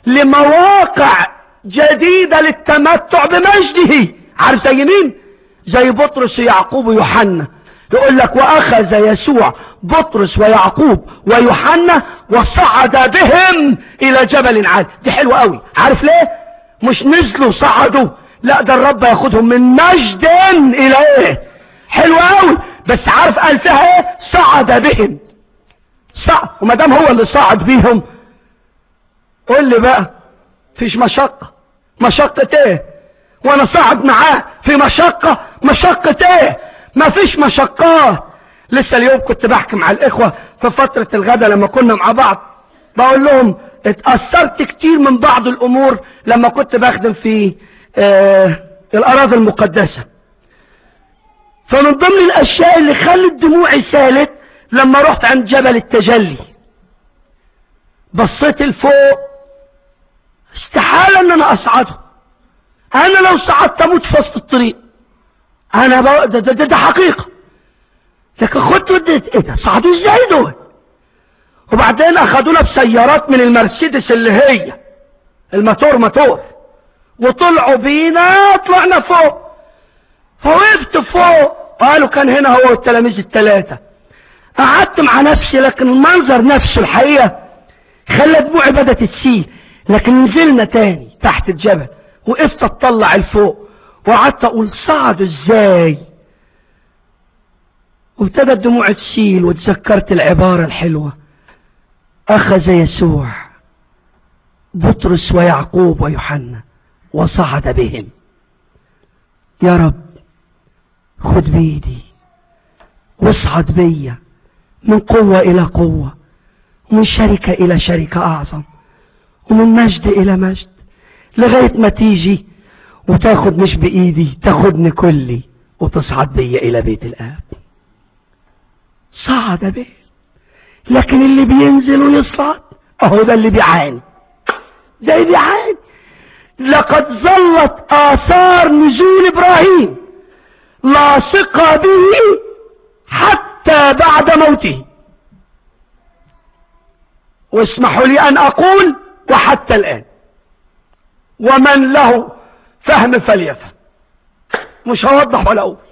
لمواقع جديدة للتمتع بمجده عارف زي مين زي بطرس ويعقوب ويوحنا يقول لك واخذ يسوع بطرس ويعقوب ويوحنا وصعد بهم الى جبل عالي دي حلوة قوي عارف ليه مش نزلوا صعدوا لا ده الرب ياخدهم من مجد الى ايه حلوة قوي بس عارف قال فيها ايه صعد بهم صعد وما دام هو اللي صعد بيهم قول لي بقى فيش مشقة مشقة ايه وانا صعد معاه في مشقة مشقة ايه ما فيش مشقات لسه اليوم كنت بحكي مع الاخوة في فترة الغداء لما كنا مع بعض بقول لهم اتأثرت كتير من بعض الامور لما كنت بخدم في آه الاراضي المقدسة فمن ضمن الاشياء اللي خلت دموعي سالت لما رحت عند جبل التجلي بصيت لفوق استحالة ان انا اصعده انا لو صعدت اموت في وسط الطريق انا بقى ده, ده, ده, ده حقيقة لكن خدت وديت ايه ده صعدوا ازاي دول وبعدين اخدونا بسيارات من المرسيدس اللي هي الماتور ماتور وطلعوا بينا طلعنا فوق فوقفت فوق قالوا كان هنا هو التلاميذ الثلاثة قعدت مع نفسي لكن المنظر نفسه الحقيقة خلى دموعي بدأت تسيل لكن نزلنا تاني تحت الجبل وقفت اطلع لفوق وقعدت اقول صعدوا ازاي وابتدت دموعي تسيل وتذكرت العبارة الحلوة اخذ يسوع بطرس ويعقوب ويوحنا وصعد بهم يا رب خد بيدي واصعد بيا من قوة الى قوة ومن شركة الى شركة اعظم ومن مجد الى مجد لغاية ما تيجي وتاخد مش بايدي تاخدني كلي وتصعد بيا الى بيت الاب صعد به لكن اللي بينزل ويصعد اهو ده اللي بيعاني ده اللي بيعاني لقد ظلت اثار نزول ابراهيم لاصقة به حتى بعد موته واسمحوا لي ان اقول وحتى الان ومن له فهم فليفهم مش هوضح ولا اقول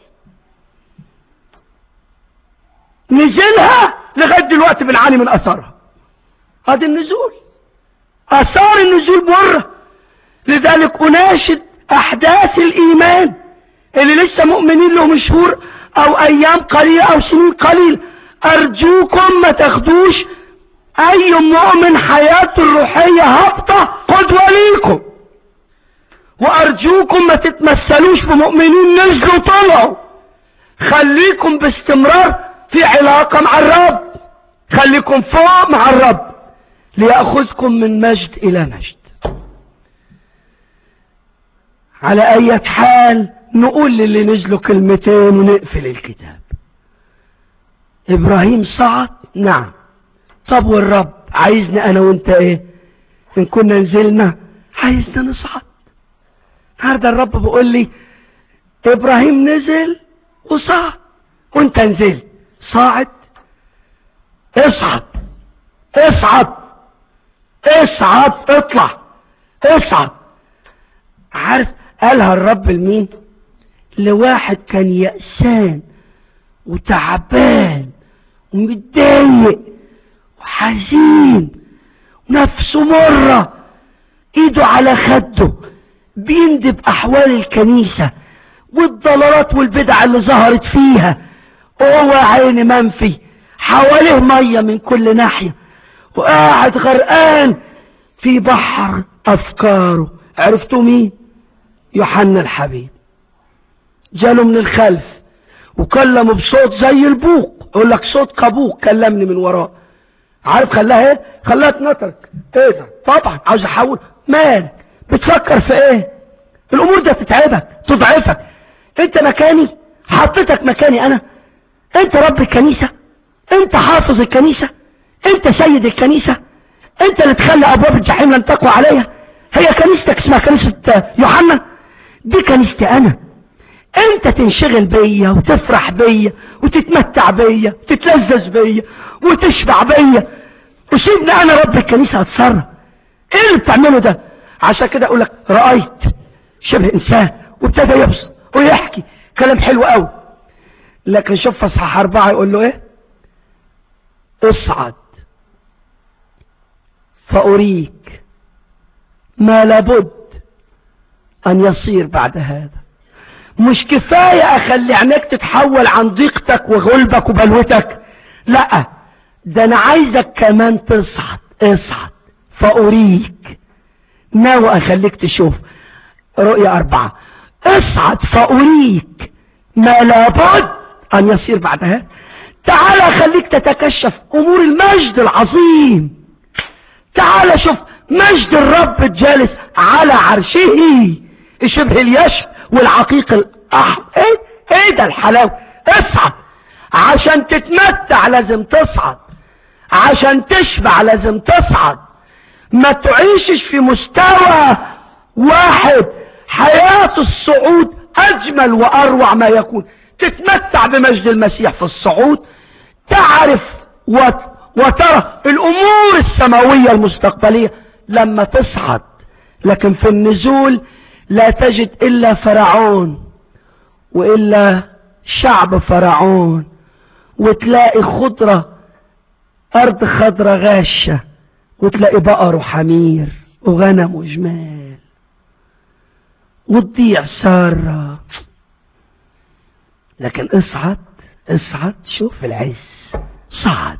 نزلها لغايه دلوقتي بنعاني من اثارها هذا النزول اثار النزول مره لذلك اناشد احداث الايمان اللي لسه مؤمنين لهم شهور او ايام قليله او سنين قليل ارجوكم ما تاخدوش اي مؤمن حياته الروحيه هابطه قدوه ليكم وارجوكم ما تتمثلوش بمؤمنين نزلوا طلعوا خليكم باستمرار في علاقة مع الرب خليكم فوق مع الرب ليأخذكم من مجد إلى مجد على أي حال نقول للي نزلوا كلمتين ونقفل الكتاب إبراهيم صعد نعم طب والرب عايزنا أنا وأنت إيه إن كنا نزلنا عايزنا نصعد النهارده الرب بيقول لي إبراهيم نزل وصعد وانت نزلت صاعد اصعد اصعد اصعد اطلع اصعد عارف قالها الرب لمين لواحد كان يأسان وتعبان ومتضايق وحزين ونفسه مرة ايده على خده بيندب احوال الكنيسة والضلالات والبدع اللي ظهرت فيها وهو عيني منفي حواليه مية من كل ناحية وقاعد غرقان في بحر افكاره عرفتوا مين يوحنا الحبيب جاله من الخلف وكلمه بصوت زي البوق يقول لك صوت كابوك كلمني من وراه عارف خلاها ايه خلاها تنطرك ايه ده طبعا عاوز احول مالك بتفكر في ايه الامور دي تتعبك تضعفك انت مكاني حطيتك مكاني انا انت رب الكنيسة انت حافظ الكنيسة انت سيد الكنيسة انت اللي تخلي ابواب الجحيم لن تقوى عليها هي كنيستك اسمها كنيسة يوحنا دي كنيستي انا انت تنشغل بيا وتفرح بيا وتتمتع بيا وتتلذذ بيا وتشبع بيا وسيبني انا رب الكنيسة اتصرف ايه اللي بتعمله ده عشان كده اقول لك رأيت شبه انسان وابتدى يبصر ويحكي كلام حلو قوي لكن شوف في اصحاح اربعة يقول له ايه اصعد فاريك ما لابد ان يصير بعد هذا مش كفاية اخلي عينيك تتحول عن ضيقتك وغلبك وبلوتك لا ده انا عايزك كمان تصعد اصعد فاريك ناوي اخليك تشوف رؤية اربعة اصعد فاريك ما لابد ان يصير بعد هذا تعال اخليك تتكشف امور المجد العظيم تعال شوف مجد الرب الجالس على عرشه شبه اليشب والعقيق الاحمر ايه ايه ده الحلاوه اصعد عشان تتمتع لازم تصعد عشان تشبع لازم تصعد ما تعيشش في مستوى واحد حياة الصعود اجمل واروع ما يكون تتمتع بمجد المسيح في الصعود تعرف وت... وترى الامور السماوية المستقبلية لما تصعد لكن في النزول لا تجد الا فرعون والا شعب فرعون وتلاقي خضرة ارض خضرة غاشة وتلاقي بقر وحمير وغنم وجمال وتضيع سارة لكن اصعد اصعد شوف العز صعد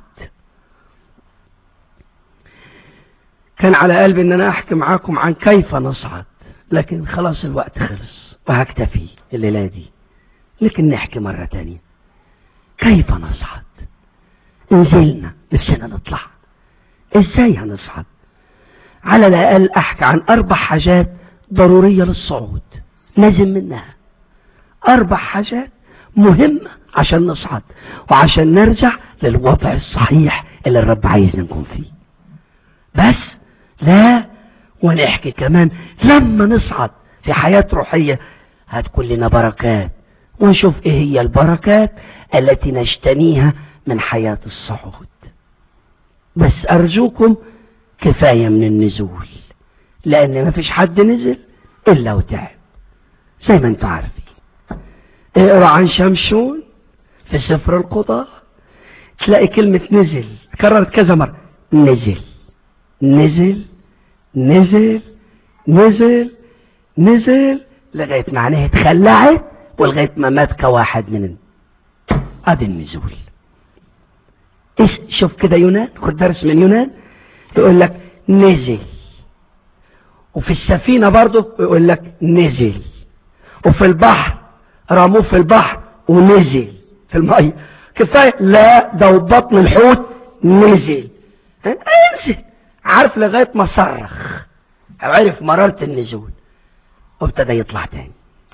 كان على قلبي ان انا احكي معاكم عن كيف نصعد لكن خلاص الوقت خلص وهكتفي الليلة دي لكن نحكي مرة تانية كيف نصعد نزلنا نفسنا نطلع ازاي هنصعد على الاقل احكي عن اربع حاجات ضرورية للصعود لازم منها اربع حاجات مهمة عشان نصعد وعشان نرجع للوضع الصحيح اللي الرب عايزنا نكون فيه بس لا ونحكي كمان لما نصعد في حياة روحية هتكون لنا بركات ونشوف ايه هي البركات التي نجتنيها من حياة الصعود بس ارجوكم كفاية من النزول لان ما فيش حد نزل الا وتعب زي ما انتوا عارفين اقرا عن شمشون في سفر القضاء تلاقي كلمة نزل كررت كذا مرة نزل نزل نزل نزل نزل لغاية ما عينيه اتخلعت ولغاية ما مات كواحد من ادي النزول ايش شوف كده يونان خد درس من يونان يقول لك نزل وفي السفينة برضه يقول لك نزل وفي البحر رموه في البحر ونزل في المية كفاية لا ده بطن الحوت نزل انزل عارف لغاية ما صرخ عرف مرارة النزول وابتدى يطلع تاني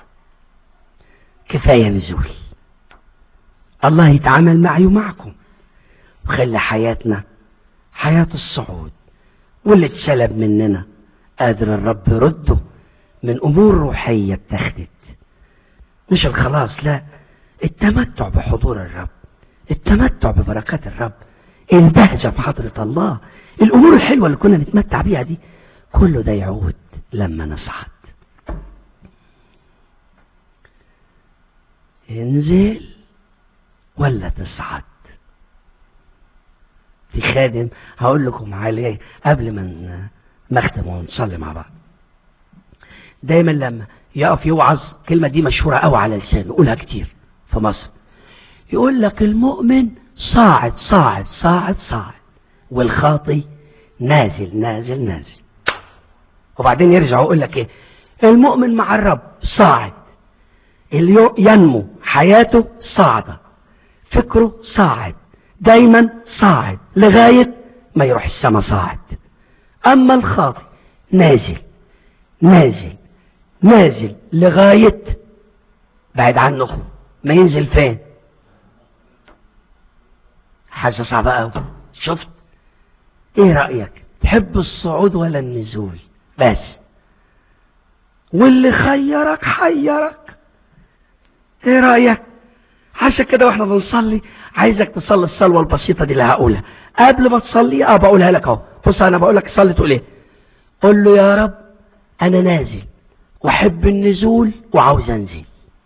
كفاية نزول الله يتعامل معي ومعكم وخلي حياتنا حياة الصعود واللي اتسلب مننا قادر الرب يرده من امور روحية اتخذت مش الخلاص لا التمتع بحضور الرب التمتع ببركات الرب البهجة في حضرة الله الأمور الحلوة اللي كنا نتمتع بيها دي كله ده يعود لما نصعد انزل ولا تصعد في خادم هقول لكم عليه قبل ما نختم ونصلي مع بعض دايما لما يقف يوعظ كلمة دي مشهورة قوي على لسانه يقولها كتير في مصر يقول لك المؤمن صاعد صاعد صاعد صاعد والخاطي نازل نازل نازل وبعدين يرجع ويقول لك ايه المؤمن مع الرب صاعد اللي ينمو حياته صاعدة فكره صاعد دايما صاعد لغاية ما يروح السما صاعد اما الخاطي نازل نازل نازل لغاية بعد عنه ما ينزل فين حاجة صعبة قوي شفت ايه رأيك تحب الصعود ولا النزول بس واللي خيرك حيرك ايه رأيك عشان كده واحنا بنصلي عايزك تصلي الصلوة البسيطة دي اللي هقولها قبل ما تصلي اه بقولها لك اهو بص انا بقول لك صلي تقول ايه قول له يا رب انا نازل واحب النزول وعاوز انزل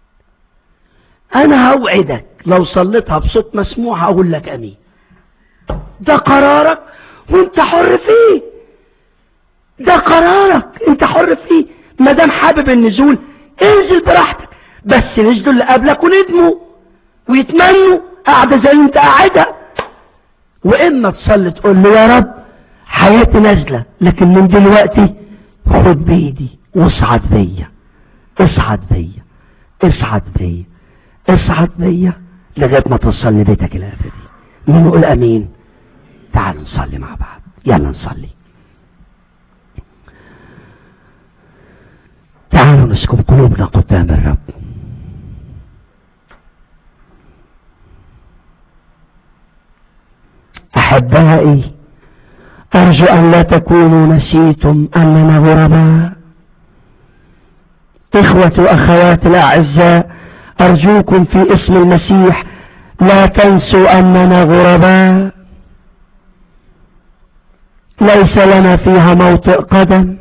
انا هوعدك لو صليتها بصوت مسموع هقول لك امين ده قرارك وانت حر فيه ده قرارك انت حر فيه ما دام حابب النزول انزل براحتك بس نزلوا اللي قبلك وندموا ويتمنوا قاعدة زي اللي انت قاعدها واما تصلي تقول له يا رب حياتي نازلة لكن من دلوقتي خد بايدي واصعد بيا اصعد بيا اصعد بيا اصعد بيا لغايه ما توصل لبيتك الابدي مين يقول امين تعالوا نصلي مع بعض يلا نصلي تعالوا نسكب قلوبنا قدام الرب احبائي ارجو ان لا تكونوا نسيتم اننا غرباء اخوة واخوات الاعزاء ارجوكم في اسم المسيح لا تنسوا اننا غرباء ليس لنا فيها موطئ قدم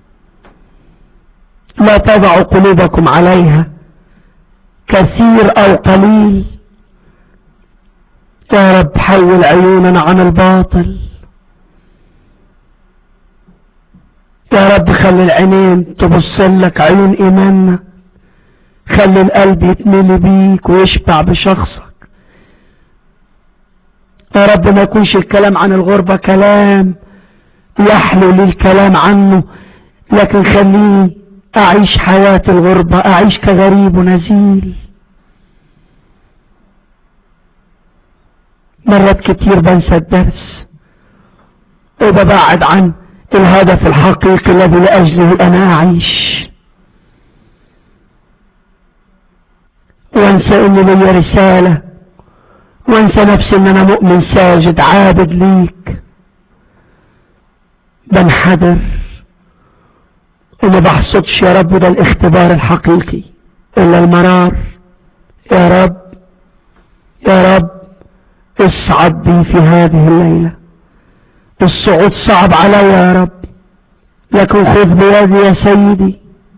لا تضعوا قلوبكم عليها كثير او قليل يا رب حول عيوننا عن الباطل يا رب خلي العينين تبص لك عيون ايماننا خلي القلب يتملي بيك ويشبع بشخصك يا رب ما يكونش الكلام عن الغربة كلام يحلو لي الكلام عنه لكن خليني اعيش حياة الغربة اعيش كغريب ونزيل مرات كتير بنسى الدرس وببعد عن الهدف الحقيقي الذي لأجله أنا أعيش وانسى ان لي رسالة وانسى نفسي ان انا مؤمن ساجد عابد ليك بنحدر وما بحصدش يا رب ده الاختبار الحقيقي الا المرار يا رب يا رب اصعد بي في هذه الليلة الصعود صعب علي يا رب لكن خذ بيدي يا سيدي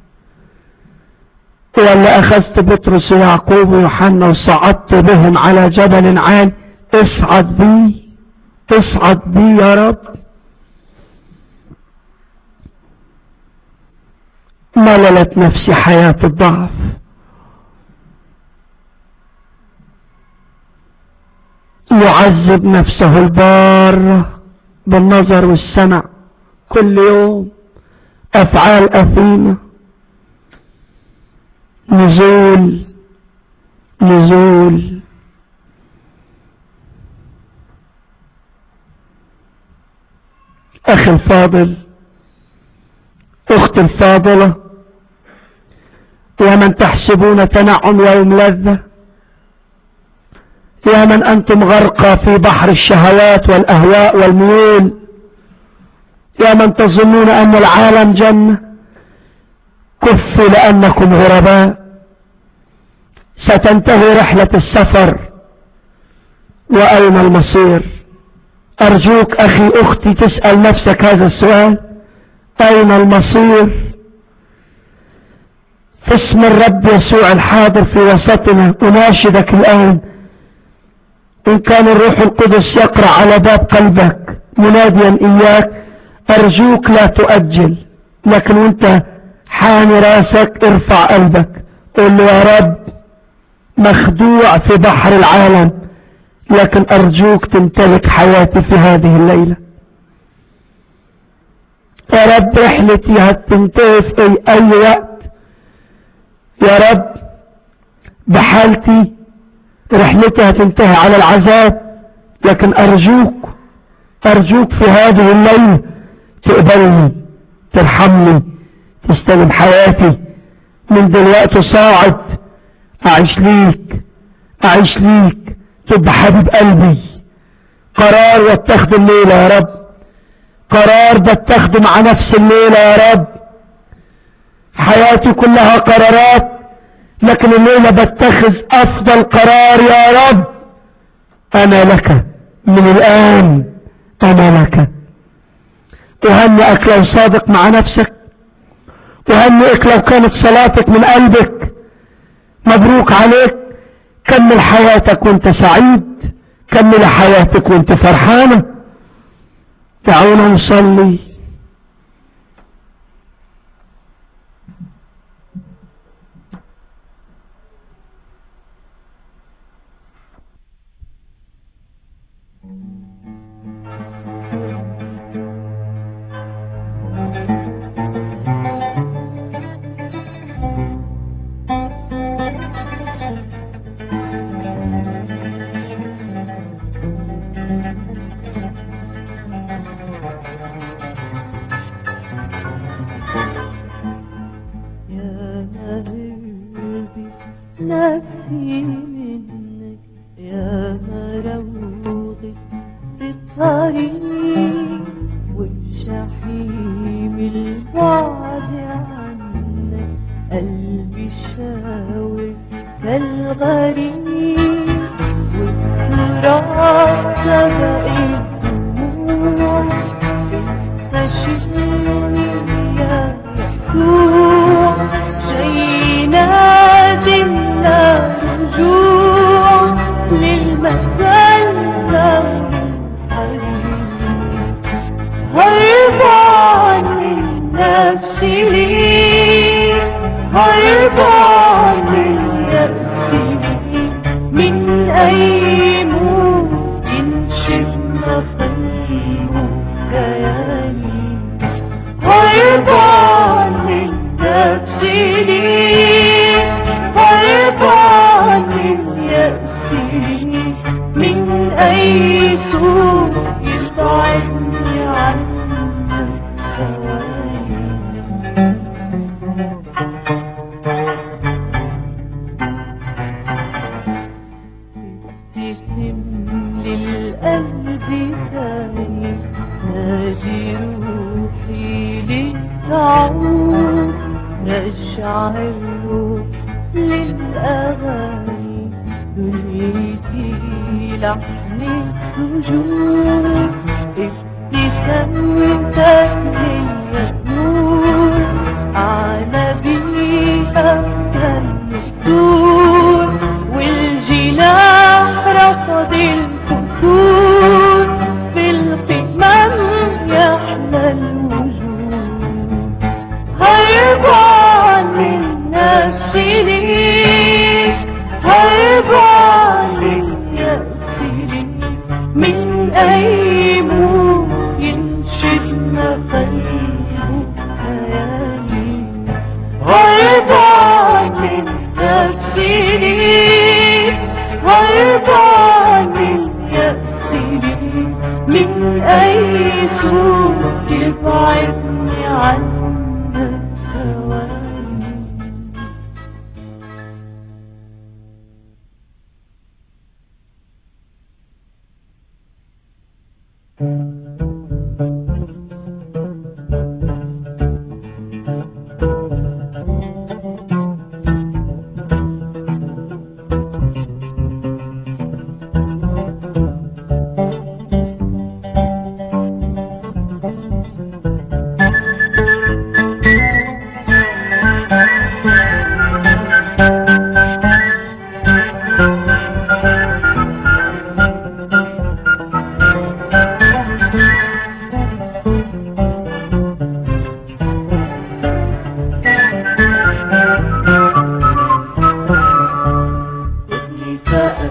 ولا اخذت بطرس ويعقوب ويوحنا وصعدت بهم على جبل عال اصعد بي اصعد بي يا رب مللت نفسي حياة الضعف يعذب نفسه البار بالنظر والسمع كل يوم افعال اثيمه نزول نزول اخي الفاضل اختي الفاضلة يا من تحسبون تنعم يوم لذة يا من انتم غرقى في بحر الشهوات والاهواء والميول يا من تظنون ان العالم جنة كفوا لانكم غرباء ستنتهي رحلة السفر وأين المصير أرجوك أخي أختي تسأل نفسك هذا السؤال أين المصير في اسم الرب يسوع الحاضر في وسطنا أناشدك الآن إن كان الروح القدس يقرأ على باب قلبك مناديا إياك أرجوك لا تؤجل لكن وانت حاني راسك ارفع قلبك قل له يا رب مخدوع في بحر العالم لكن أرجوك تمتلك حياتي في هذه الليلة يا رب رحلتي هتنتهي في أي وقت يا رب بحالتي رحلتي هتنتهي على العذاب لكن أرجوك أرجوك في هذه الليلة تقبلني ترحمني تستلم حياتي من دلوقتي صاعد أعيش ليك أعيش ليك تبقى حبيب قلبي قرار واتخذ الليلة يا رب قرار بتاخده مع نفس الليلة يا رب حياتي كلها قرارات لكن الليلة بتخذ افضل قرار يا رب انا لك من الان انا لك اهنئك لو صادق مع نفسك اهنئك لو كانت صلاتك من قلبك مبروك عليك كمل حياتك وانت سعيد كمل حياتك وانت فرحانة دعونا نصلي يا قلبي نفسي منك يا مروضي في الطريق والجحيم البعد عنك قلبي شاور كالغريب والتراب سبق الدموع استشيرني يا يسوع جاي نادي لنا رجوع للمسلة هربان من نفسي ليك هربان من نفسي ليك من أي موت ينشف نصيبه كياني هربان من نفسي ليك هربان من يأسي ليك من أي سوء يبعدني عنك ثواني ابتسم للقلب ثاني نادي روحي للتعود رجع الروح للأغاني دنيتي لحن السجود ابتسامتك هي نور على بيها كالنسور والجناح رفض الفتور في القمم يحلى الوجود هربان من نفسي ليك هربان من يأسي ليك من أي موت ينشد قلبه خيالي هربان من نفسي ليك هربان من يأسي ليك من أي سوء يبعدني عنك ثواني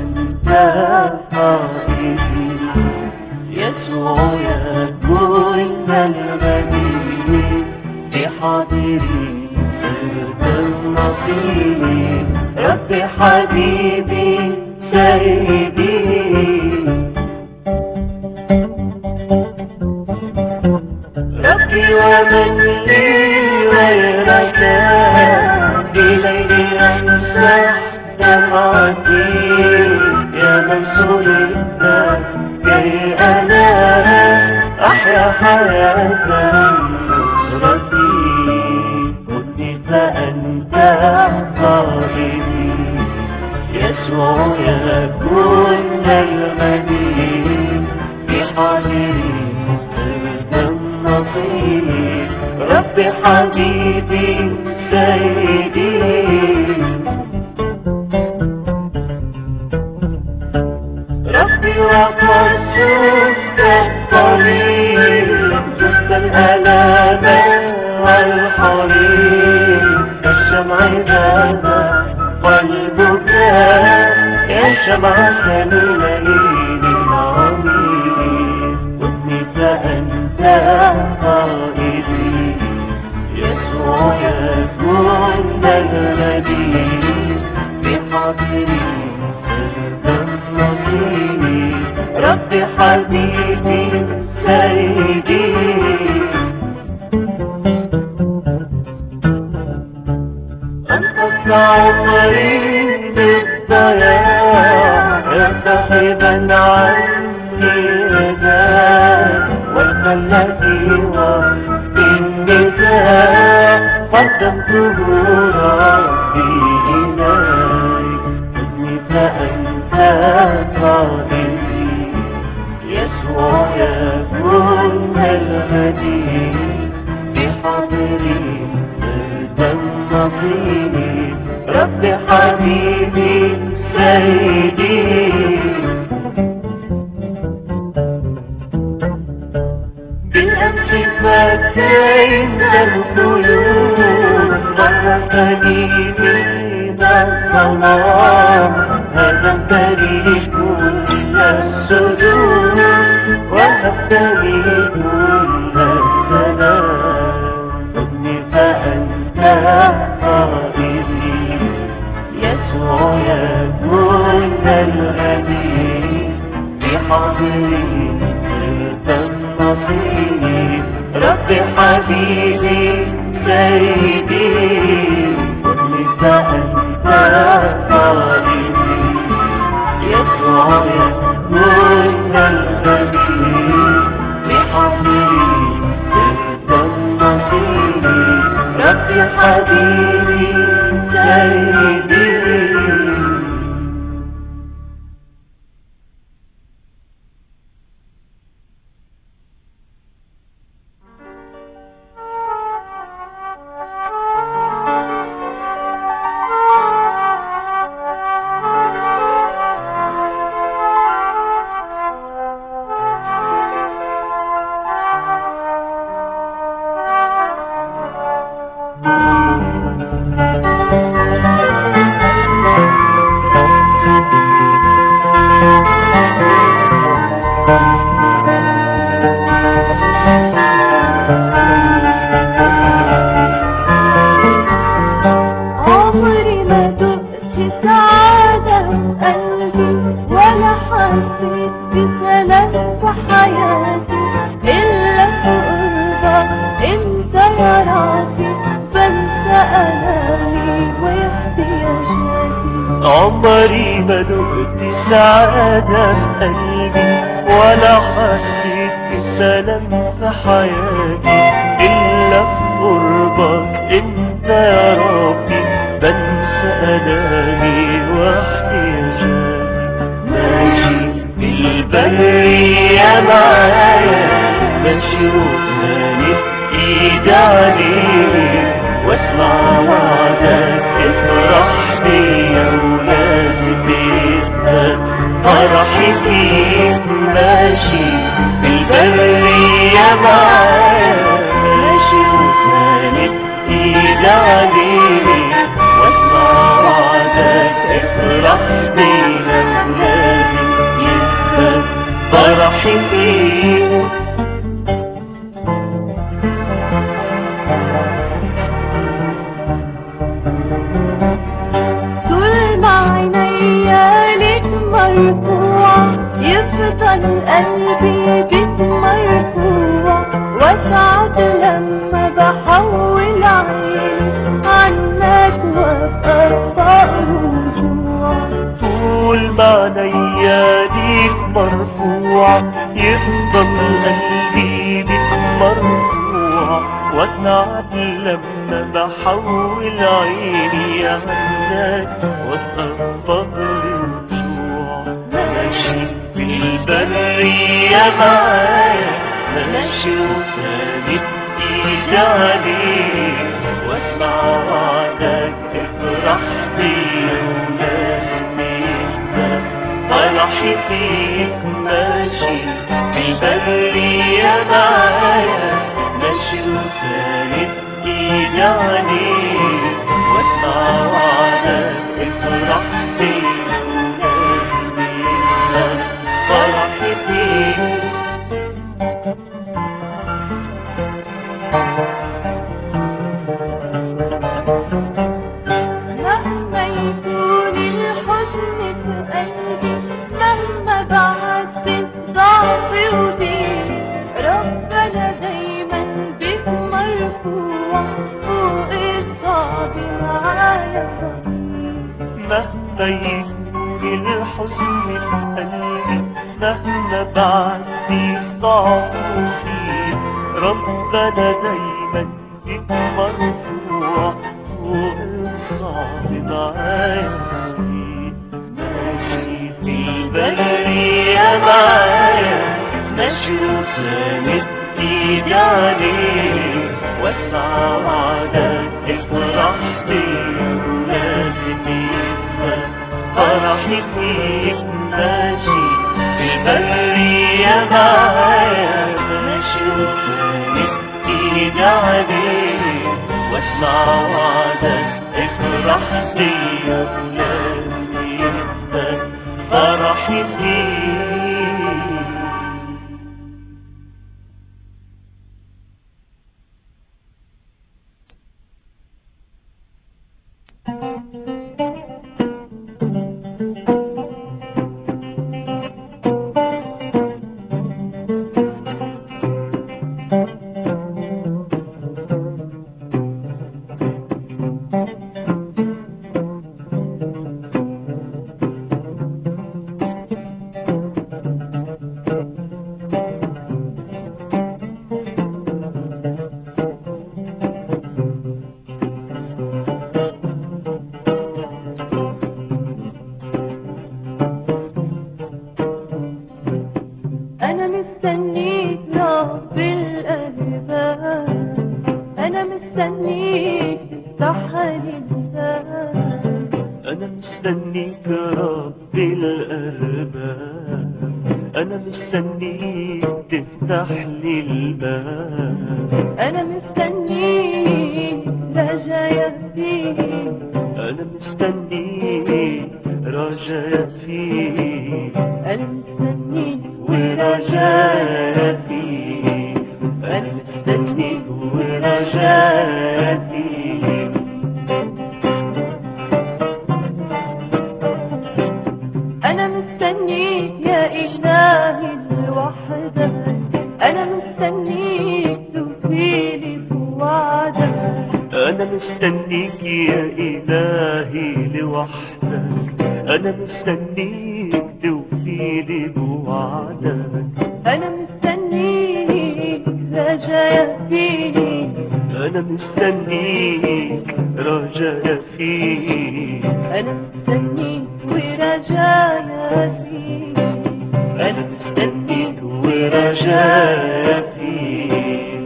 أنت قائدي يسوع يكون المدين بحاضري سرد النصيب رب حبيبي سيدي ربي ومن لي غيرك بليل أمسح دمعتي يا من سلطت كي أنا أحيا حياة نصرتي كنت فأنت قائدي يسوع يكون المدين بحاضري سرد النصيب رب حبيبي سيدي ربي وقد شفت الطريق شفت الألام والحريق الشمع ذاب قلبك يا شمعة الليل العميق خذني فأنت قائدي يسوع يكون الذي بحضري سرد النصيب رب حبيبي سيدي أنقذت عمري بالضياع ارتحبا عني رداء والذي وفي النساء قدمته ربي إليك خذني فأنت قائدي يسوع يكون المدين بحضري سرد النصيب رب حبيبي سيدي بالأمس فتيت القلوب غرقني من الظلام هزمت لي كل السجود وهبت لي كل السلام خذني فأنت قائدي يسوع يكون الغني بحضري سرد النصيب رب حبيبي سيدي خذني فأنت قائدي يسوع يكون الغني بحضري سرد النصيب رب حبيبي سيدي عمري ما دقت سعادة قلبي ولا حسيت بسلام في حياتي إلا في قربك أنت يا ربي بنسى ألامي واحتياجاتي عمري ما دقت سعادة في قلبي ولا حسيت بسلام في حياتي إلا في قربك أنت يا ربي بنسى ألامي واحتياجاتي ماشي في البرية معايا ماشي ومالي إيدي عليك واسمع وعدك افرح بيا ولازم بيتك فرحي فيك ماشي في البرية معايا ماشي وساند ايد عليك واسمع وعدك افرح بيا فرحي فيك طول ما عينيا لك مرفوع يفضل قلبي بك مرفوع واسعد لما بحول عيني عنك وابقى فقر وجوع طول ما لياليك مرفوع يفضل قلبي بك مرفوع واسعد لما بحول عيني عنك وصفر وجوع ماشي في البرية معايا ماشي وساند ايدي عليك واسمع وعدك افرح بيا وناسني فرحي فيك ماشي في البرية معايا ماشي وساند ايدي عليك واسمع وعدك افرح بيا وناسني فرحي فيك مهما يكون الحزن في قلبي مهما بعدت ضعفي وضيقي ربنا دايما بك مرفوع فوق الصعب معايا صديق مهما يكون الحزن في قلبي مهما بعدي ضعف فيه ربنا دايما بك مرفوع فوق الصعب معايا فيه ماشي في البرية معايا ماشي وساند ايدي عليك واسعى وعدك افرح بيا ولازم يكمل فرحي فيك ماشي في البرية معايا ماشي وساند ايدي عليك واسمع وعدك افرح بيا ولازم يكمل فرحي فيك أنا مستنيك رب الألباب أنا مستنيك تفتح لي الباب أنا مستنيك رب الأرباب أنا مستنيك تفتح لي الباب أنا مستنيك رجايا فيك أنا مستنيك رجاء فيك أنا مستنيك ورجاء فيك أنا مستنيك ورجاء فيك أنا مستنيك يا إلهي لوحدك أنا مستنيك توفيلي بوعدك أنا مستنيك يا إلهي لوحدك أنا مستنيك توفيلي بوعدك أنا مستنيك رجايا فيك أنا مستنيك رجاء فيك أنا مستنيك ورجايا فيك أنا مستنيك ورجاء فيك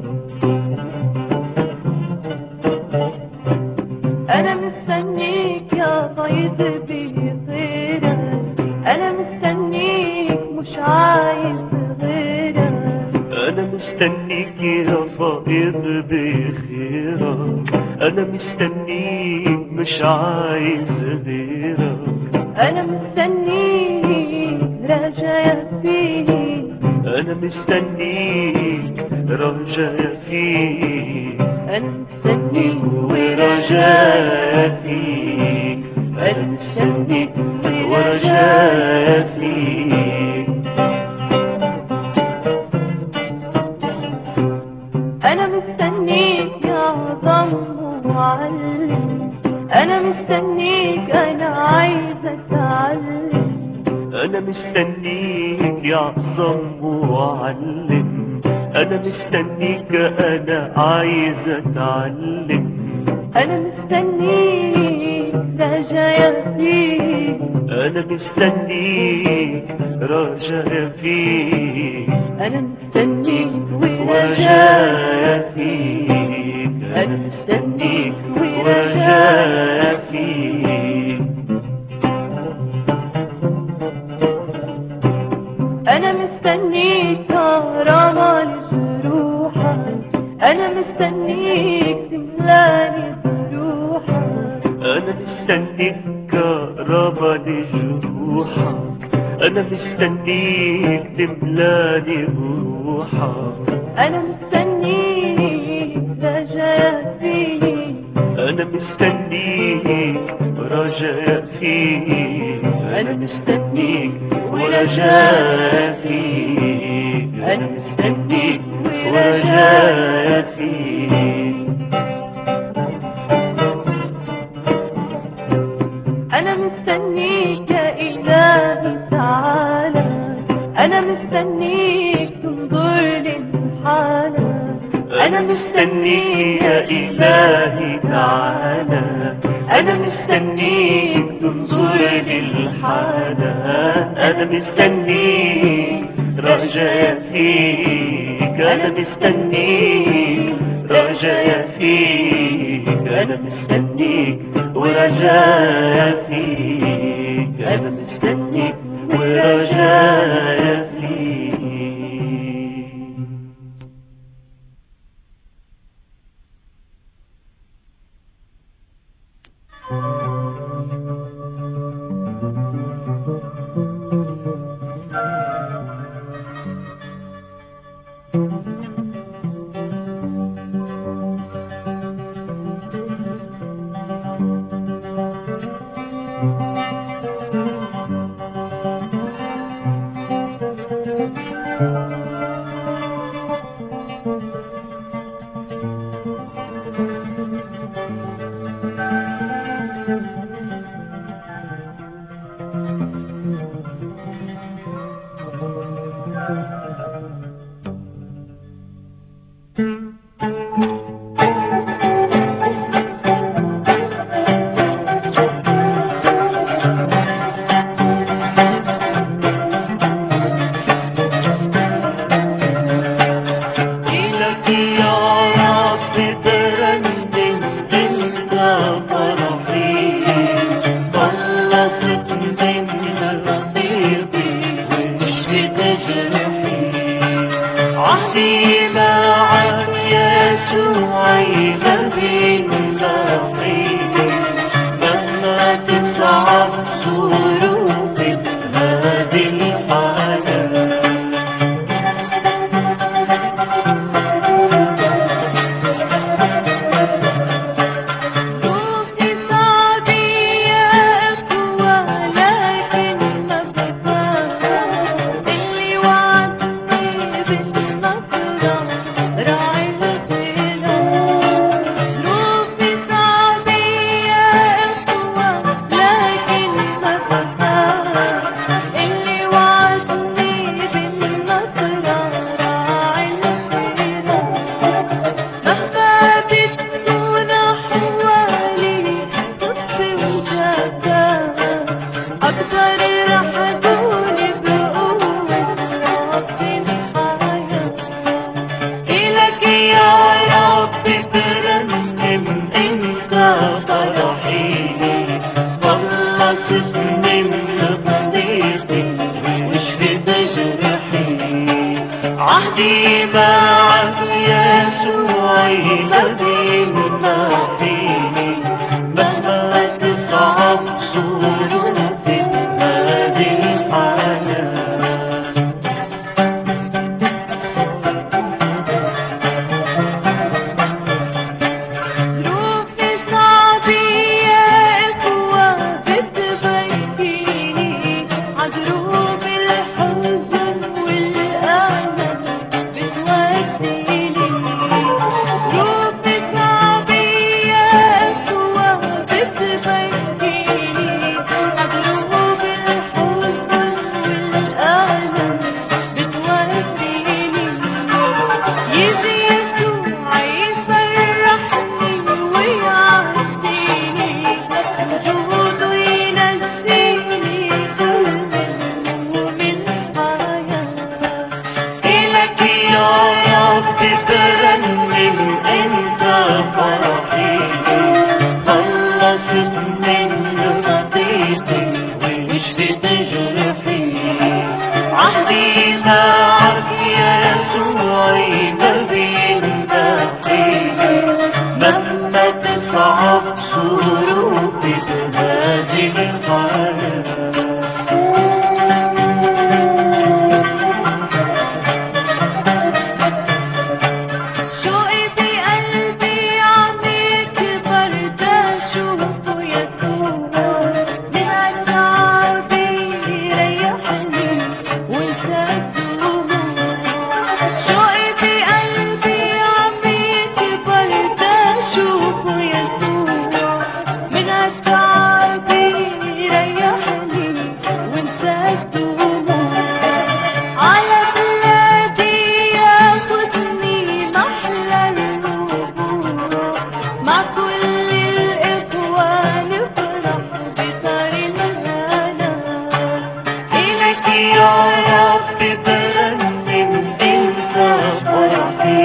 أنا مستنيك يا طيب بخيرك أنا مستنيك مش عايز غيرك أنا مستنيك يا فائض بخيرك أنا مستنيك مش عايز غيرك أنا مستنيك رجايا فيك أنا مستنيك رجاء فيك أنا مستنيك ورجاء فيك أنا مستنيك ورجاء فيك أنا مستنيك يا عظم معلم أنا مستنيك أنا عايزة أتعلم أنا مستنيك يا عظم معلم أنا مستنيك أنا عايز أتعلم أنا مستنيك رجايا فيك أنا مستنيك رجاء فيك أنا مستنيك ورجايا ورجاء فيك أنا مستنيك ورجاء فيك أنا مستنيك كرامة لجروحك أنا مستنيك تملاني بروحك أنا مستنيك كهربا لجروحك أنا مستنيك تملاني بروحك أنا مستنيك رجاء فيك أنا مستنيك رجاء فيك أنا مستنيك ورجاء فيك أنا مستنيك ورجاء فيك أنا مستنيك يا إلهي تعالى أنا مستنيك تنظر للحالة أنا مستنيك يا إلهي تعالى أنا مستنيك تنظر للحالة أنا مستنيك رجاء فيك أنا مستنيك رجاء فيك أنا مستنيك ورجاء فيك أنا مستنيك ورجاء فيك يا رب برنم انت فرحي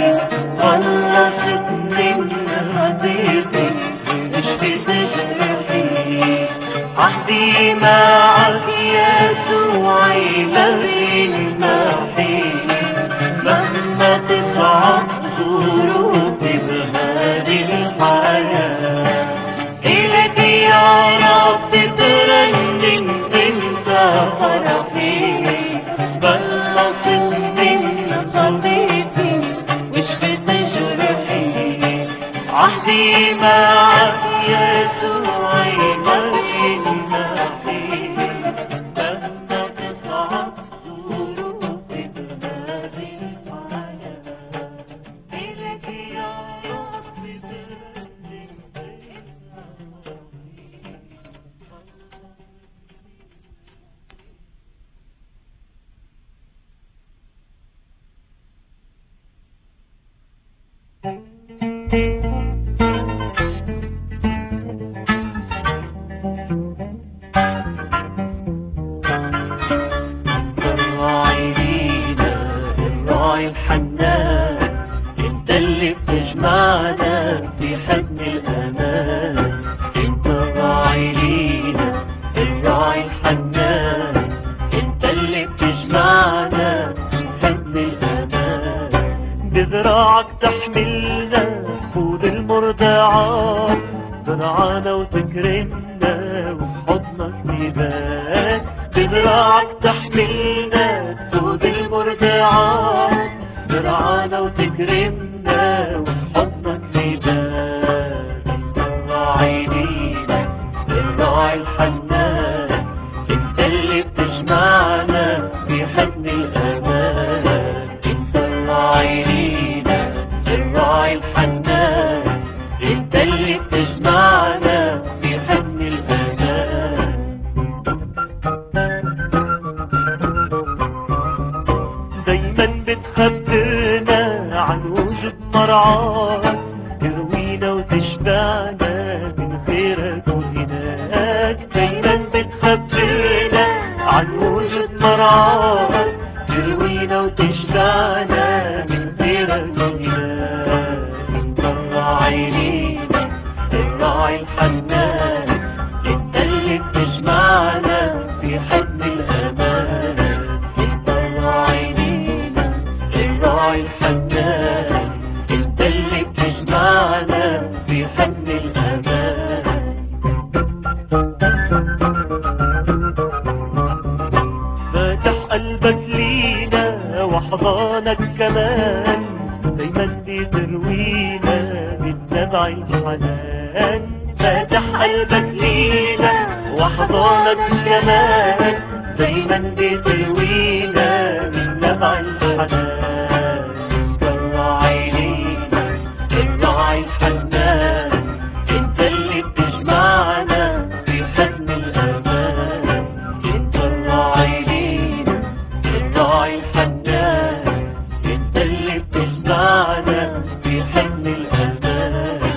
خلصت من خطيتي اشفت جرحي عهدي معك يسوعي ما يلمحي مهما تصعب ظروفي بهذه الحياة إليك يا رب ترنم انت فرحي بلغت من صديقي وشفت جرحي عهدي معك يسوعي ما ينمحي مهما تصعب ظروفي بهذه الحياة إليك يا رب ترنم الراعي لينا الراعي الحنان انت اللي بتجمعنا في حضن الامان انت الراعي لينا الراعي الحنان انت اللي بتجمعنا في حضن الامان بذراعك تحملنا خود المرضعات ترعانا وتكرمنا وبحضنك نبات بذراعك تحملنا خود المرضعات ترعانا وتكرمنا وبحضنك نبات انت الراعي لينا الراعي الحنان انت اللي بتجمعنا في حضن الامان انت الراعي لينا الراعي الحنان انت اللي بتجمعنا في حضن الامان دايما بتخبرنا عن وجود مرعاك تروينا وتشبعنا من خيرك وغناك دايما بتخبرنا عن وجود مرعاك تروينا وتشبعنا من خيرك وغناك انت الراعي لينا الراعي الحنان انت اللي بتجمعنا في حضن الامان انت الراعي لينا الراعي الحنان انت اللي بتجمعنا في حضن الامان فاتح قلبك لينا واحضانك كمان دايما بتروينا بالنبع الحنان فاتح قلبك لينا واحضانك كمان دايما بتروينا بالنبع الحنان انت الراعي لينا الراعي الحنان انت اللي بتجمعنا في حضن الامان انت الراعي لينا الراعي الحنان انت اللي بتجمعنا في حضن الامان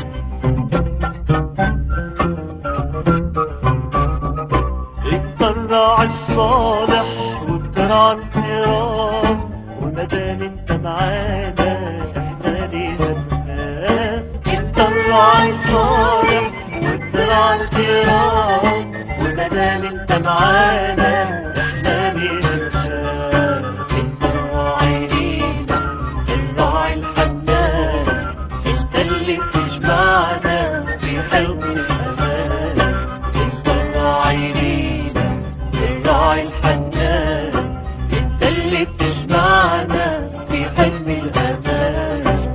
الراعي الصالح والراعي الكرام ومدام انت معانا احنا لينا نخاف انت الراعي الصالح والراعي الكرام ومدام انت معانا احنا لينا نخاف انت الراعي لينا الراعي الحنان انت اللي بتجمعنا في حلم الامان انت الراعي لينا الراعي الحنان انت اللي بتجمعنا في حلم الامان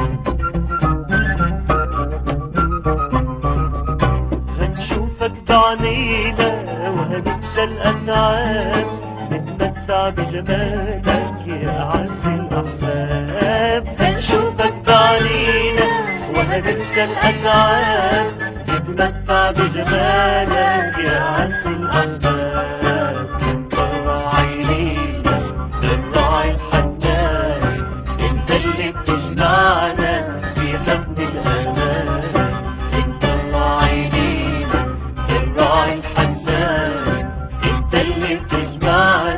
هنشوفك بعينينا وهننسى الأنعام نتمتع بجمالك يا أعز الأحباب هنشوفك بعينينا وهننسى الأنعام نتمتع بجمالك يا أعز الأحباب انت الراعي لينا الراعي الحنان انت اللي بتجمعنا في حضن الأمان انت الراعي لينا الراعي الحنان انت اللي بتجمعنا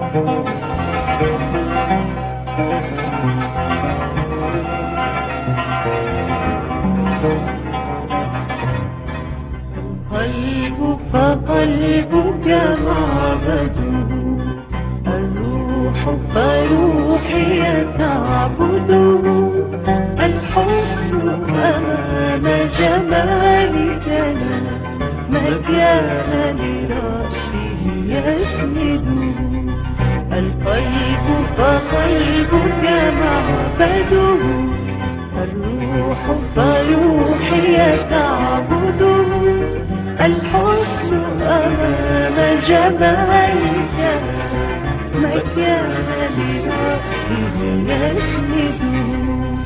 قلب فقلبك معبده الروح فروحي تعبده الحسن أمام جمالك لا مكان لرأسه يسنده القلب فقلبك معبده الروح فروحي تعبده الحسن أمام جمالك مكان لرأسه يسنده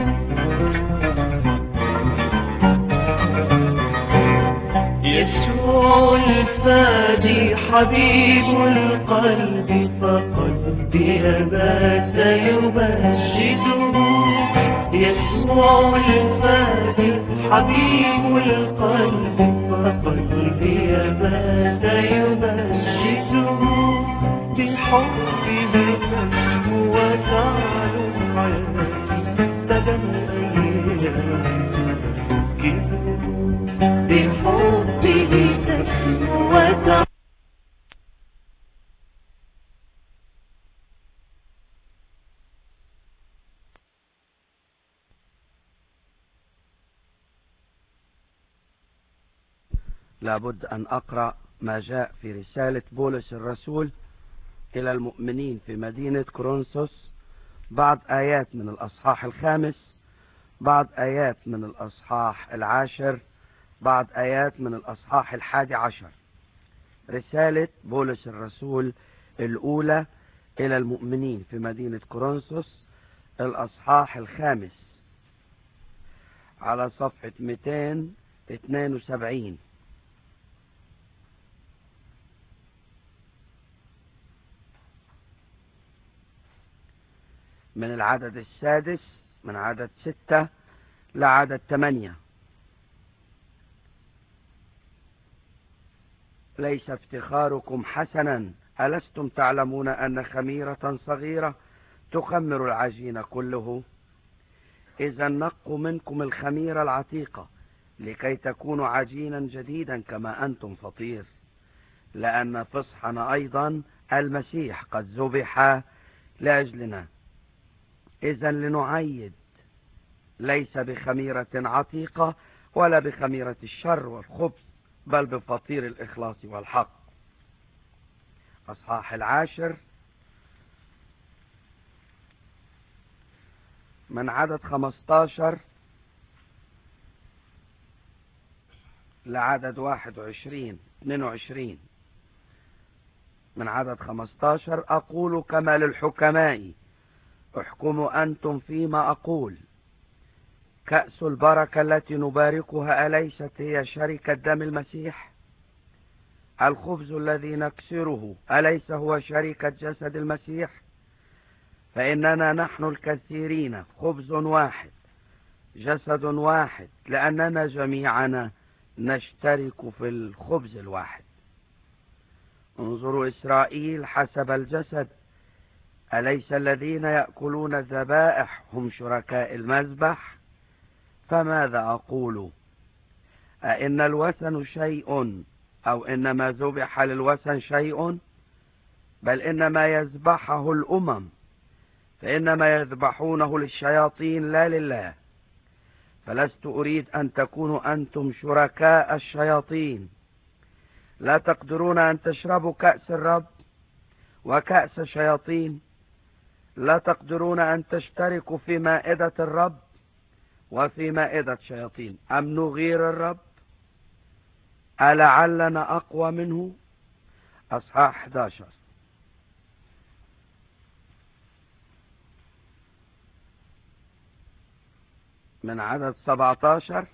يسوع الفادي حبيب القلب فقد بأبات يمجده يسوع الفادي حبيب القلب فقد بأبات يمجده بحبه تنمو وتعلو حياتي بدل أيام بحبه تسمو وتعلو لابد أن أقرأ ما جاء في رسالة بولس الرسول إلى المؤمنين في مدينة كورنثوس بعض آيات من الأصحاح الخامس بعض آيات من الأصحاح العاشر بعض آيات من الأصحاح الحادي عشر رسالة بولس الرسول الأولى إلى المؤمنين في مدينة كورنثوس الأصحاح الخامس على صفحة 272 من العدد السادس من عدد ستة لعدد ثمانية ليس افتخاركم حسنا ألستم تعلمون أن خميرة صغيرة تخمر العجين كله إذا نقوا منكم الخميرة العتيقة لكي تكونوا عجينا جديدا كما أنتم فطير لأن فصحنا أيضا المسيح قد ذبح لأجلنا إذا لنعيد ليس بخميرة عتيقة ولا بخميرة الشر والخبث بل بفطير الإخلاص والحق أصحاح العاشر من عدد خمستاشر لعدد واحد وعشرين اثنين وعشرين من عدد خمستاشر أقول كما للحكماء احكموا أنتم فيما أقول كأس البركة التي نباركها أليست هي شركة دم المسيح الخبز الذي نكسره أليس هو شركة جسد المسيح فإننا نحن الكثيرين خبز واحد جسد واحد لأننا جميعنا نشترك في الخبز الواحد انظروا إسرائيل حسب الجسد أليس الذين يأكلون الذبائح هم شركاء المذبح فماذا أقول أئن الوثن شيء أو إنما ذبح للوثن شيء بل إنما يذبحه الأمم فإنما يذبحونه للشياطين لا لله فلست أريد أن تكونوا أنتم شركاء الشياطين لا تقدرون أن تشربوا كأس الرب وكأس الشياطين لا تقدرون أن تشتركوا في مائدة الرب وفي مائدة شياطين أم نغير الرب ألعلنا أقوى منه أصحاح 11 من عدد 17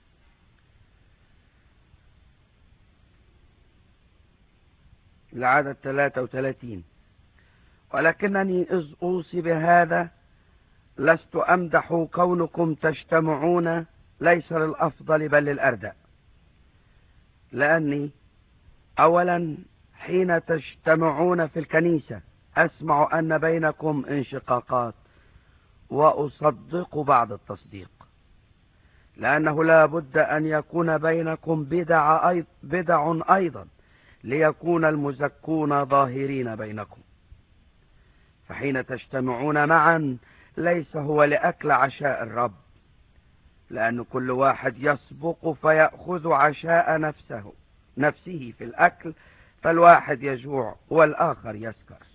لعدد 33 ولكنني إذ أوصي بهذا لست أمدح كونكم تجتمعون ليس للأفضل بل للأردى لأني أولا حين تجتمعون في الكنيسة أسمع أن بينكم انشقاقات وأصدق بعد التصديق لأنه لا بد أن يكون بينكم بدع, أيض بدع أيضا ليكون المزكون ظاهرين بينكم فحين تجتمعون معا ليس هو لأكل عشاء الرب لأن كل واحد يسبق فيأخذ عشاء نفسه نفسه في الأكل فالواحد يجوع والآخر يسكر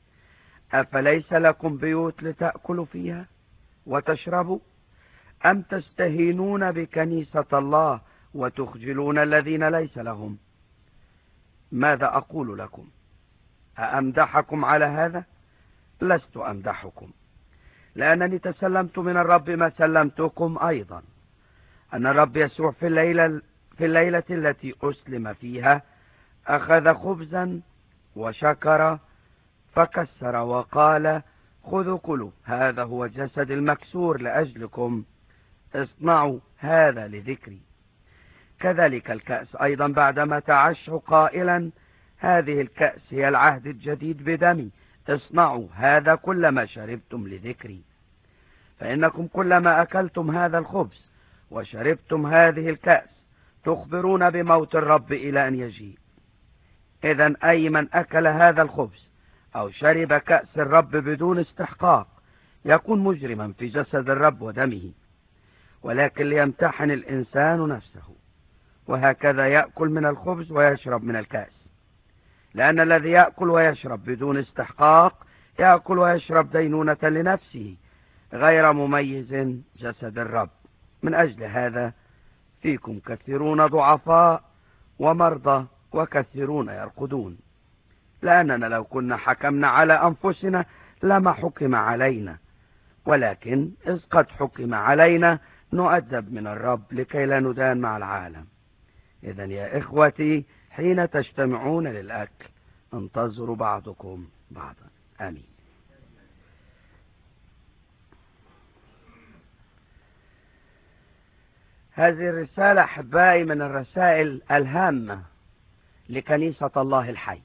أفليس لكم بيوت لتأكلوا فيها وتشربوا أم تستهينون بكنيسة الله وتخجلون الذين ليس لهم ماذا أقول لكم أأمدحكم على هذا لست أمدحكم لأنني تسلمت من الرب ما سلمتكم أيضا أن الرب يسوع في الليلة, في الليلة التي أسلم فيها أخذ خبزا وشكر فكسر وقال خذوا كلوا هذا هو جسد المكسور لأجلكم اصنعوا هذا لذكري كذلك الكأس أيضا بعدما تعشوا قائلا هذه الكأس هي العهد الجديد بدمي اصنعوا هذا كلما شربتم لذكري فإنكم كلما أكلتم هذا الخبز وشربتم هذه الكأس تخبرون بموت الرب إلى أن يجيء إذا أي من أكل هذا الخبز أو شرب كأس الرب بدون استحقاق يكون مجرما في جسد الرب ودمه ولكن ليمتحن الإنسان نفسه وهكذا يأكل من الخبز ويشرب من الكأس لأن الذي يأكل ويشرب بدون استحقاق يأكل ويشرب دينونة لنفسه غير مميز جسد الرب من أجل هذا فيكم كثيرون ضعفاء ومرضى وكثيرون يرقدون لأننا لو كنا حكمنا على أنفسنا لما حكم علينا ولكن إذ قد حكم علينا نؤدب من الرب لكي لا ندان مع العالم إذا يا إخوتي حين تجتمعون للأكل انتظروا بعضكم بعضا آمين هذه الرسالة أحبائي من الرسائل الهامة لكنيسة الله الحي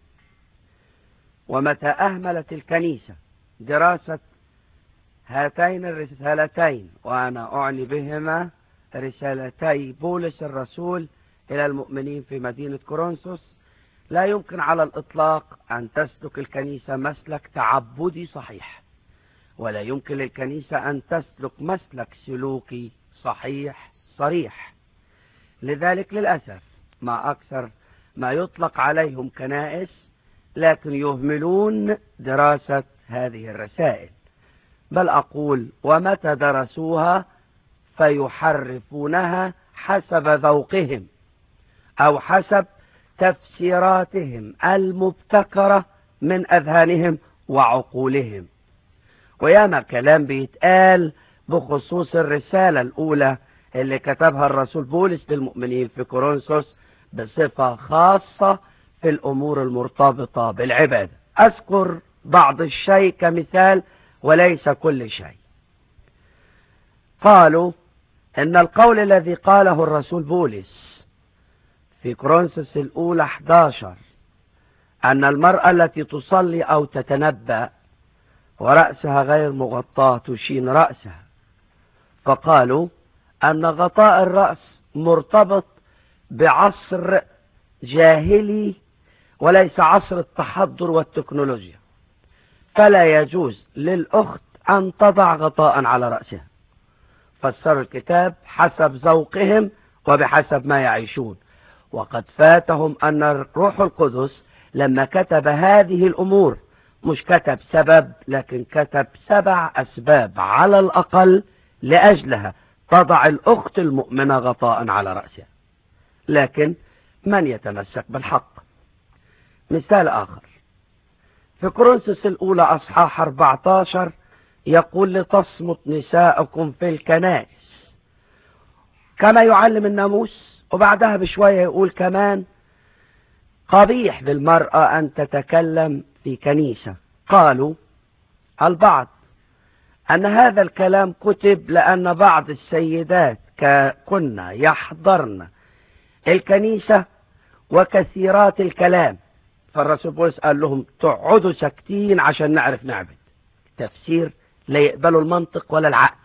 ومتى أهملت الكنيسة دراسة هاتين الرسالتين وأنا أعني بهما رسالتي بولس الرسول إلى المؤمنين في مدينة كورنثوس لا يمكن على الإطلاق أن تسلك الكنيسة مسلك تعبدي صحيح ولا يمكن للكنيسة أن تسلك مسلك سلوكي صحيح صريح لذلك للأسف ما أكثر ما يطلق عليهم كنائس لكن يهملون دراسة هذه الرسائل بل أقول ومتى درسوها فيحرفونها حسب ذوقهم أو حسب تفسيراتهم المبتكرة من أذهانهم وعقولهم وياما كلام بيتقال بخصوص الرسالة الأولى اللي كتبها الرسول بولس للمؤمنين في كورنثوس بصفة خاصة في الأمور المرتبطة بالعبادة أذكر بعض الشيء كمثال وليس كل شيء قالوا ان القول الذي قاله الرسول بولس في كورنثوس الاولى 11 ان المرأة التي تصلي او تتنبأ ورأسها غير مغطاة تشين رأسها فقالوا ان غطاء الرأس مرتبط بعصر جاهلي وليس عصر التحضر والتكنولوجيا فلا يجوز للأخت أن تضع غطاء على رأسها فسروا الكتاب حسب ذوقهم وبحسب ما يعيشون وقد فاتهم أن الروح القدس لما كتب هذه الأمور مش كتب سبب لكن كتب سبع أسباب على الأقل لأجلها تضع الأخت المؤمنة غطاء على رأسها لكن من يتمسك بالحق مثال آخر في كورنثوس الأولى أصحاح 14 يقول لتصمت نساءكم في الكنائس كما يعلم الناموس وبعدها بشوية يقول كمان قبيح بالمرأة أن تتكلم في كنيسة قالوا البعض أن هذا الكلام كتب لأن بعض السيدات كنا يحضرن الكنيسة وكثيرات الكلام فالرسول بولس قال لهم تقعدوا ساكتين عشان نعرف نعبد تفسير لا يقبلوا المنطق ولا العقل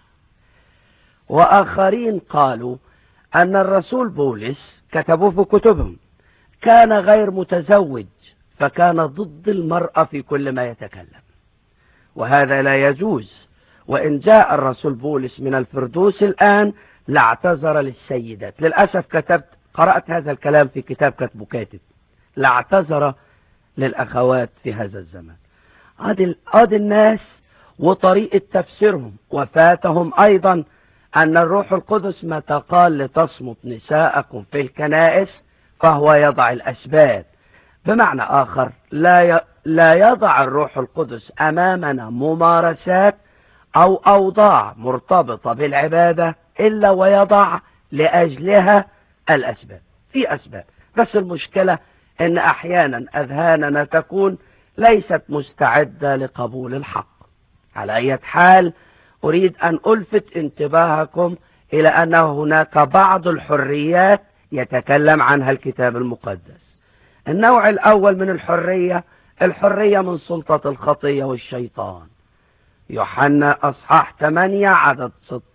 وآخرين قالوا أن الرسول بولس كتبوا في كتبهم كان غير متزوج فكان ضد المرأة في كل ما يتكلم وهذا لا يجوز وإن جاء الرسول بولس من الفردوس الآن لاعتذر للسيدات للأسف كتبت قرأت هذا الكلام في كتاب كتبه كاتب لاعتذر للأخوات في هذا الزمن ادي ادي الناس وطريقة تفسيرهم وفاتهم أيضا أن الروح القدس متى قال لتصمت نساءكم في الكنائس فهو يضع الأسباب بمعنى آخر لا ي... لا يضع الروح القدس أمامنا ممارسات أو أوضاع مرتبطة بالعبادة إلا ويضع لأجلها الأسباب في أسباب بس المشكلة أن أحيانا أذهاننا تكون ليست مستعدة لقبول الحق على أي حال أريد أن ألفت انتباهكم إلى أن هناك بعض الحريات يتكلم عنها الكتاب المقدس النوع الأول من الحرية الحرية من سلطة الخطية والشيطان يوحنا أصحاح 8 عدد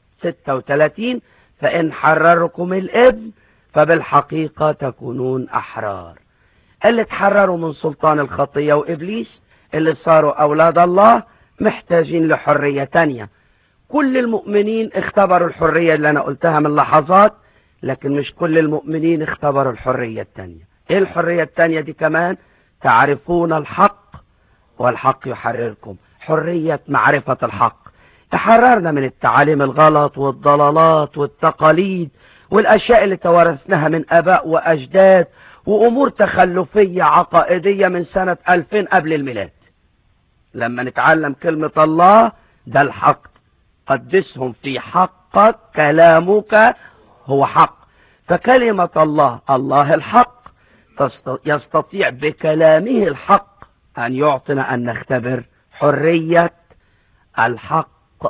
36 فإن حرركم الإبن فبالحقيقة تكونون أحرار اللي تحرروا من سلطان الخطية وإبليس اللي صاروا أولاد الله محتاجين لحرية تانية كل المؤمنين اختبروا الحرية اللي أنا قلتها من لحظات لكن مش كل المؤمنين اختبروا الحرية التانية ايه الحرية التانية دي كمان تعرفون الحق والحق يحرركم حرية معرفة الحق تحررنا من التعاليم الغلط والضلالات والتقاليد والأشياء اللي توارثناها من أباء وأجداد وأمور تخلفية عقائدية من سنة 2000 قبل الميلاد لما نتعلم كلمة الله ده الحق قدسهم في حقك كلامك هو حق فكلمة الله الله الحق يستطيع بكلامه الحق أن يعطنا أن نختبر حرية الحق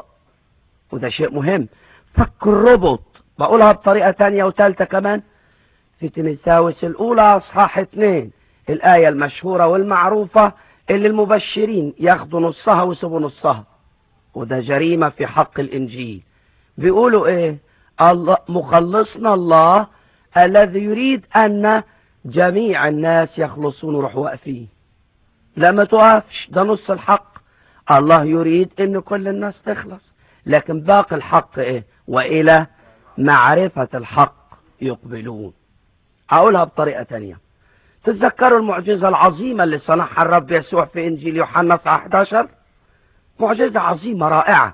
وده شيء مهم فك الربط بقولها بطريقة تانية وثالثة كمان في تيموثاوس الأولى أصحاح اتنين الآية المشهورة والمعروفة اللي المبشرين ياخدوا نصها ويسيبوا نصها وده جريمة في حق الإنجيل بيقولوا إيه الله مخلصنا الله الذي يريد أن جميع الناس يخلصون ويروحوا واقفين لا ما توقفش ده نص الحق الله يريد ان كل الناس تخلص لكن باقي الحق ايه والى معرفة الحق يقبلون اقولها بطريقة تانية تتذكروا المعجزة العظيمة اللي صنعها الرب يسوع في انجيل يوحنا في 11 معجزة عظيمة رائعة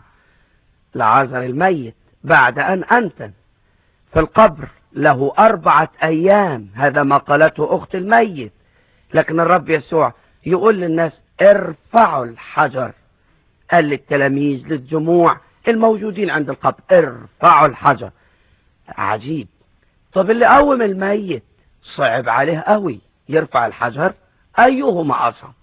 لعازر الميت بعد ان انتن في القبر له أربعة أيام هذا ما قالته أخت الميت لكن الرب يسوع يقول للناس ارفعوا الحجر قال للتلاميذ للجموع الموجودين عند القبر ارفعوا الحجر عجيب طب اللي قوم الميت صعب عليه قوي يرفع الحجر أيهما أصعب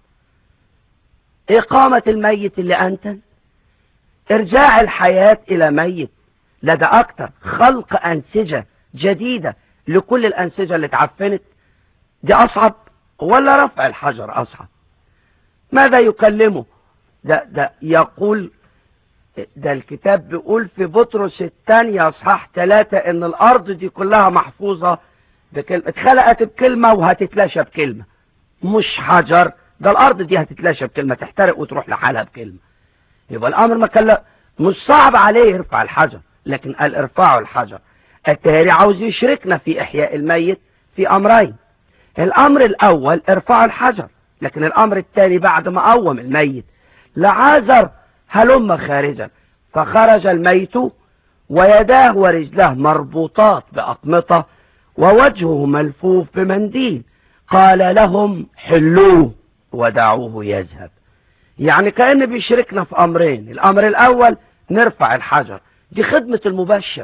إقامة الميت اللي أنتن إرجاع الحياة إلى ميت لا ده أكتر خلق أنسجة جديدة لكل الأنسجة اللي اتعفنت دي أصعب ولا رفع الحجر أصعب ماذا يكلمه ده, ده يقول ده الكتاب بيقول في بطرس الثانية أصحاح ثلاثة إن الأرض دي كلها محفوظة بكلمة اتخلقت بكلمة وهتتلاشى بكلمة مش حجر ده الأرض دي هتتلاشى بكلمة تحترق وتروح لحالها بكلمة يبقى الأمر ما كان مش صعب عليه يرفع الحجر لكن قال ارفعوا الحجر التهري عاوز يشركنا في إحياء الميت في أمرين الأمر الأول ارفعوا الحجر لكن الأمر الثاني بعد ما قوم الميت لعازر هلم خارجا فخرج الميت ويداه ورجلاه مربوطات بأقمطة ووجهه ملفوف بمنديل قال لهم حلوه ودعوه يذهب يعني كأن بيشركنا في أمرين الأمر الأول نرفع الحجر دي خدمة المبشر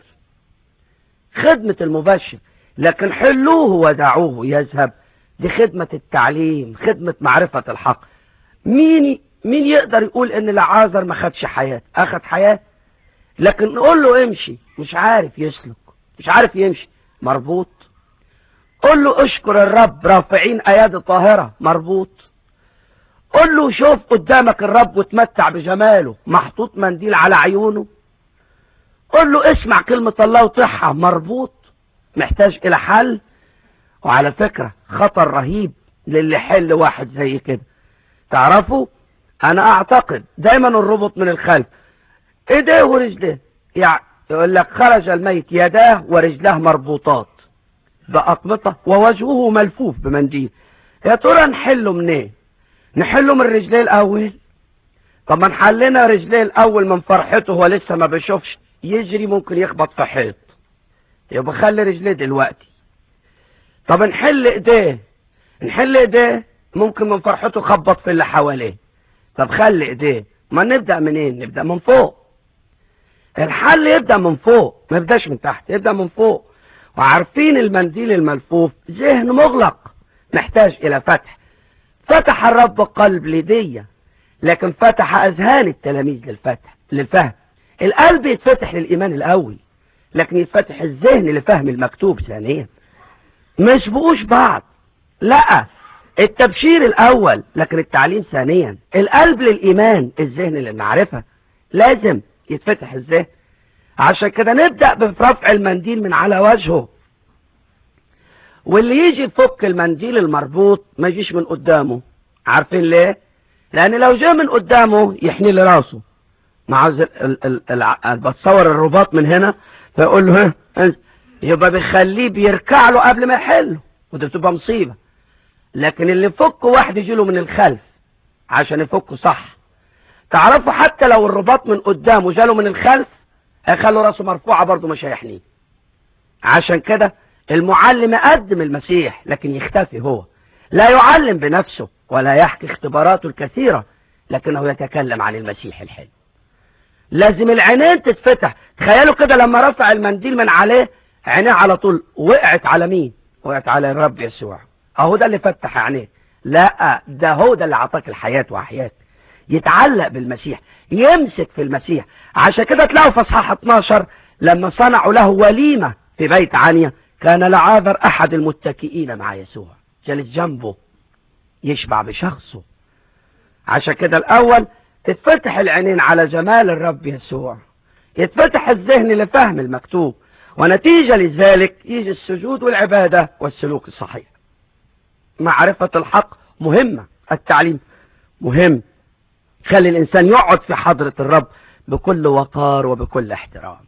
خدمة المبشر لكن حلوه ودعوه يذهب دي خدمة التعليم خدمة معرفة الحق مين مين يقدر يقول ان العازر ما خدش حياة اخد حياة لكن نقول له امشي مش عارف يسلك مش عارف يمشي مربوط قل له اشكر الرب رافعين ايادي طاهرة مربوط قل له شوف قدامك الرب وتمتع بجماله محطوط منديل على عيونه قل له اسمع كلمة الله وطحها مربوط محتاج الى حل وعلى فكرة خطر رهيب للي حل واحد زي كده تعرفوا انا اعتقد دايما الربط من الخلف ايديه ورجليه يعني يقول لك خرج الميت يداه ورجلاه مربوطات بأقبطة ووجهه ملفوف بمنديل يا ترى نحله منين نحله من رجليه الاول طب ما نحلنا رجليه الاول من فرحته هو لسه ما بيشوفش يجري ممكن يخبط في حيط يبقى خلي رجليه دلوقتي طب نحل ايديه نحل ايديه ممكن من فرحته خبط في اللي حواليه طب خلي ايديه ما نبدأ منين نبدأ من فوق الحل يبدأ من فوق ما يبدأش من تحت يبدأ من فوق وعارفين المنديل الملفوف ذهن مغلق محتاج الى فتح فتح الرب قلب ليدية لكن فتح اذهان التلاميذ للفتح للفهم القلب يتفتح للايمان الاول لكن يتفتح الذهن لفهم المكتوب ثانيا مش بقوش بعض لا التبشير الاول لكن التعليم ثانيا القلب للايمان الذهن للمعرفة لازم يتفتح الذهن عشان كده نبدأ برفع المنديل من على وجهه واللي يجي يفك المنديل المربوط ما يجيش من قدامه عارفين ليه لان لو جاء من قدامه يحني لي راسه مع ال ال ال بتصور الرباط من هنا فيقول له ها يبقى بيخليه بيركع له قبل ما يحله ودي بتبقى مصيبه لكن اللي يفكه واحد يجي له من الخلف عشان يفكه صح تعرفوا حتى لو الرباط من قدامه جاله من الخلف هيخلوا راسه مرفوعه برضه مش هيحنيه عشان كده المعلم يقدم المسيح لكن يختفي هو لا يعلم بنفسه ولا يحكي اختباراته الكثيرة لكنه يتكلم عن المسيح الحلو لازم العينين تتفتح تخيلوا كده لما رفع المنديل من عليه عينيه على طول وقعت على مين وقعت على الرب يسوع اهو ده اللي فتح عينيه لا ده هو ده اللي عطاك الحياة وحياة يتعلق بالمسيح يمسك في المسيح عشان كده تلاقوا في اصحاح 12 لما صنعوا له وليمة في بيت عنيا كان لعاذر احد المتكئين مع يسوع جلس جنبه يشبع بشخصه عشان كده الاول تتفتح العينين على جمال الرب يسوع يتفتح الذهن لفهم المكتوب ونتيجة لذلك يجي السجود والعبادة والسلوك الصحيح معرفة الحق مهمة التعليم مهم خلي الإنسان يقعد في حضرة الرب بكل وقار وبكل احترام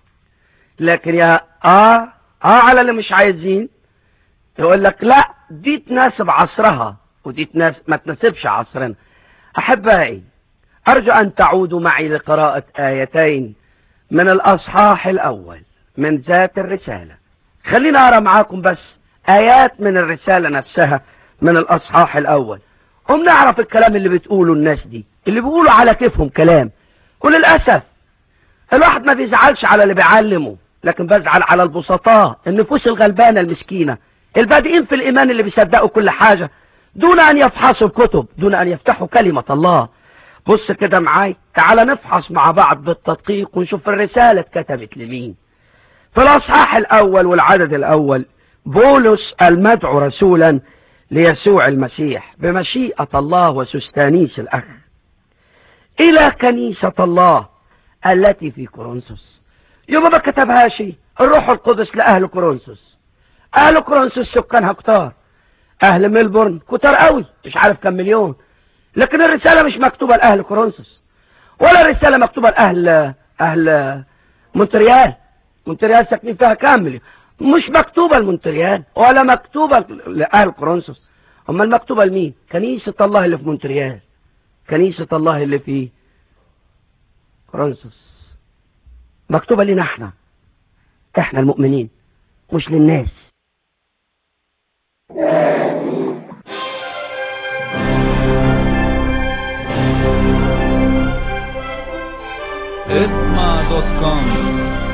لكن يا آه آه على اللي مش عايزين يقول لك لا دي تناسب عصرها ودي تناس ما تناسبش عصرنا أحبائي أرجو أن تعودوا معي لقراءة آيتين من الأصحاح الأول من ذات الرسالة خلينا أرى معاكم بس آيات من الرسالة نفسها من الأصحاح الأول هم نعرف الكلام اللي بتقوله الناس دي اللي بيقولوا على كيفهم كلام وللأسف الواحد ما بيزعلش على اللي بيعلمه لكن بزعل على البسطاء النفوس الغلبانة المسكينة البادئين في الإيمان اللي بيصدقوا كل حاجة دون أن يفحصوا الكتب دون أن يفتحوا كلمة الله بص كده معاي تعال نفحص مع بعض بالتدقيق ونشوف الرسالة اتكتبت لمين في الأصحاح الأول والعدد الأول بولس المدعو رسولا ليسوع المسيح بمشيئة الله وسستانيس الأخ إلى كنيسة الله التي في كورنثوس يبقى ما كتبهاش الروح القدس لأهل كورنثوس أهل كورنثوس سكانها كتار أهل ملبورن كتار قوي مش عارف كم مليون لكن الرسالة مش مكتوبة لأهل كورنثوس ولا الرسالة مكتوبة لأهل أهل مونتريال مونتريال ساكنين فيها كام مليون مش مكتوبة لمونتريال ولا مكتوبة لأهل كورنثوس أما المكتوبة لمين كنيسة الله اللي في مونتريال كنيسة الله اللي في كورنثوس مكتوبة لنا احنا احنا المؤمنين مش للناس اسمع دوت كوم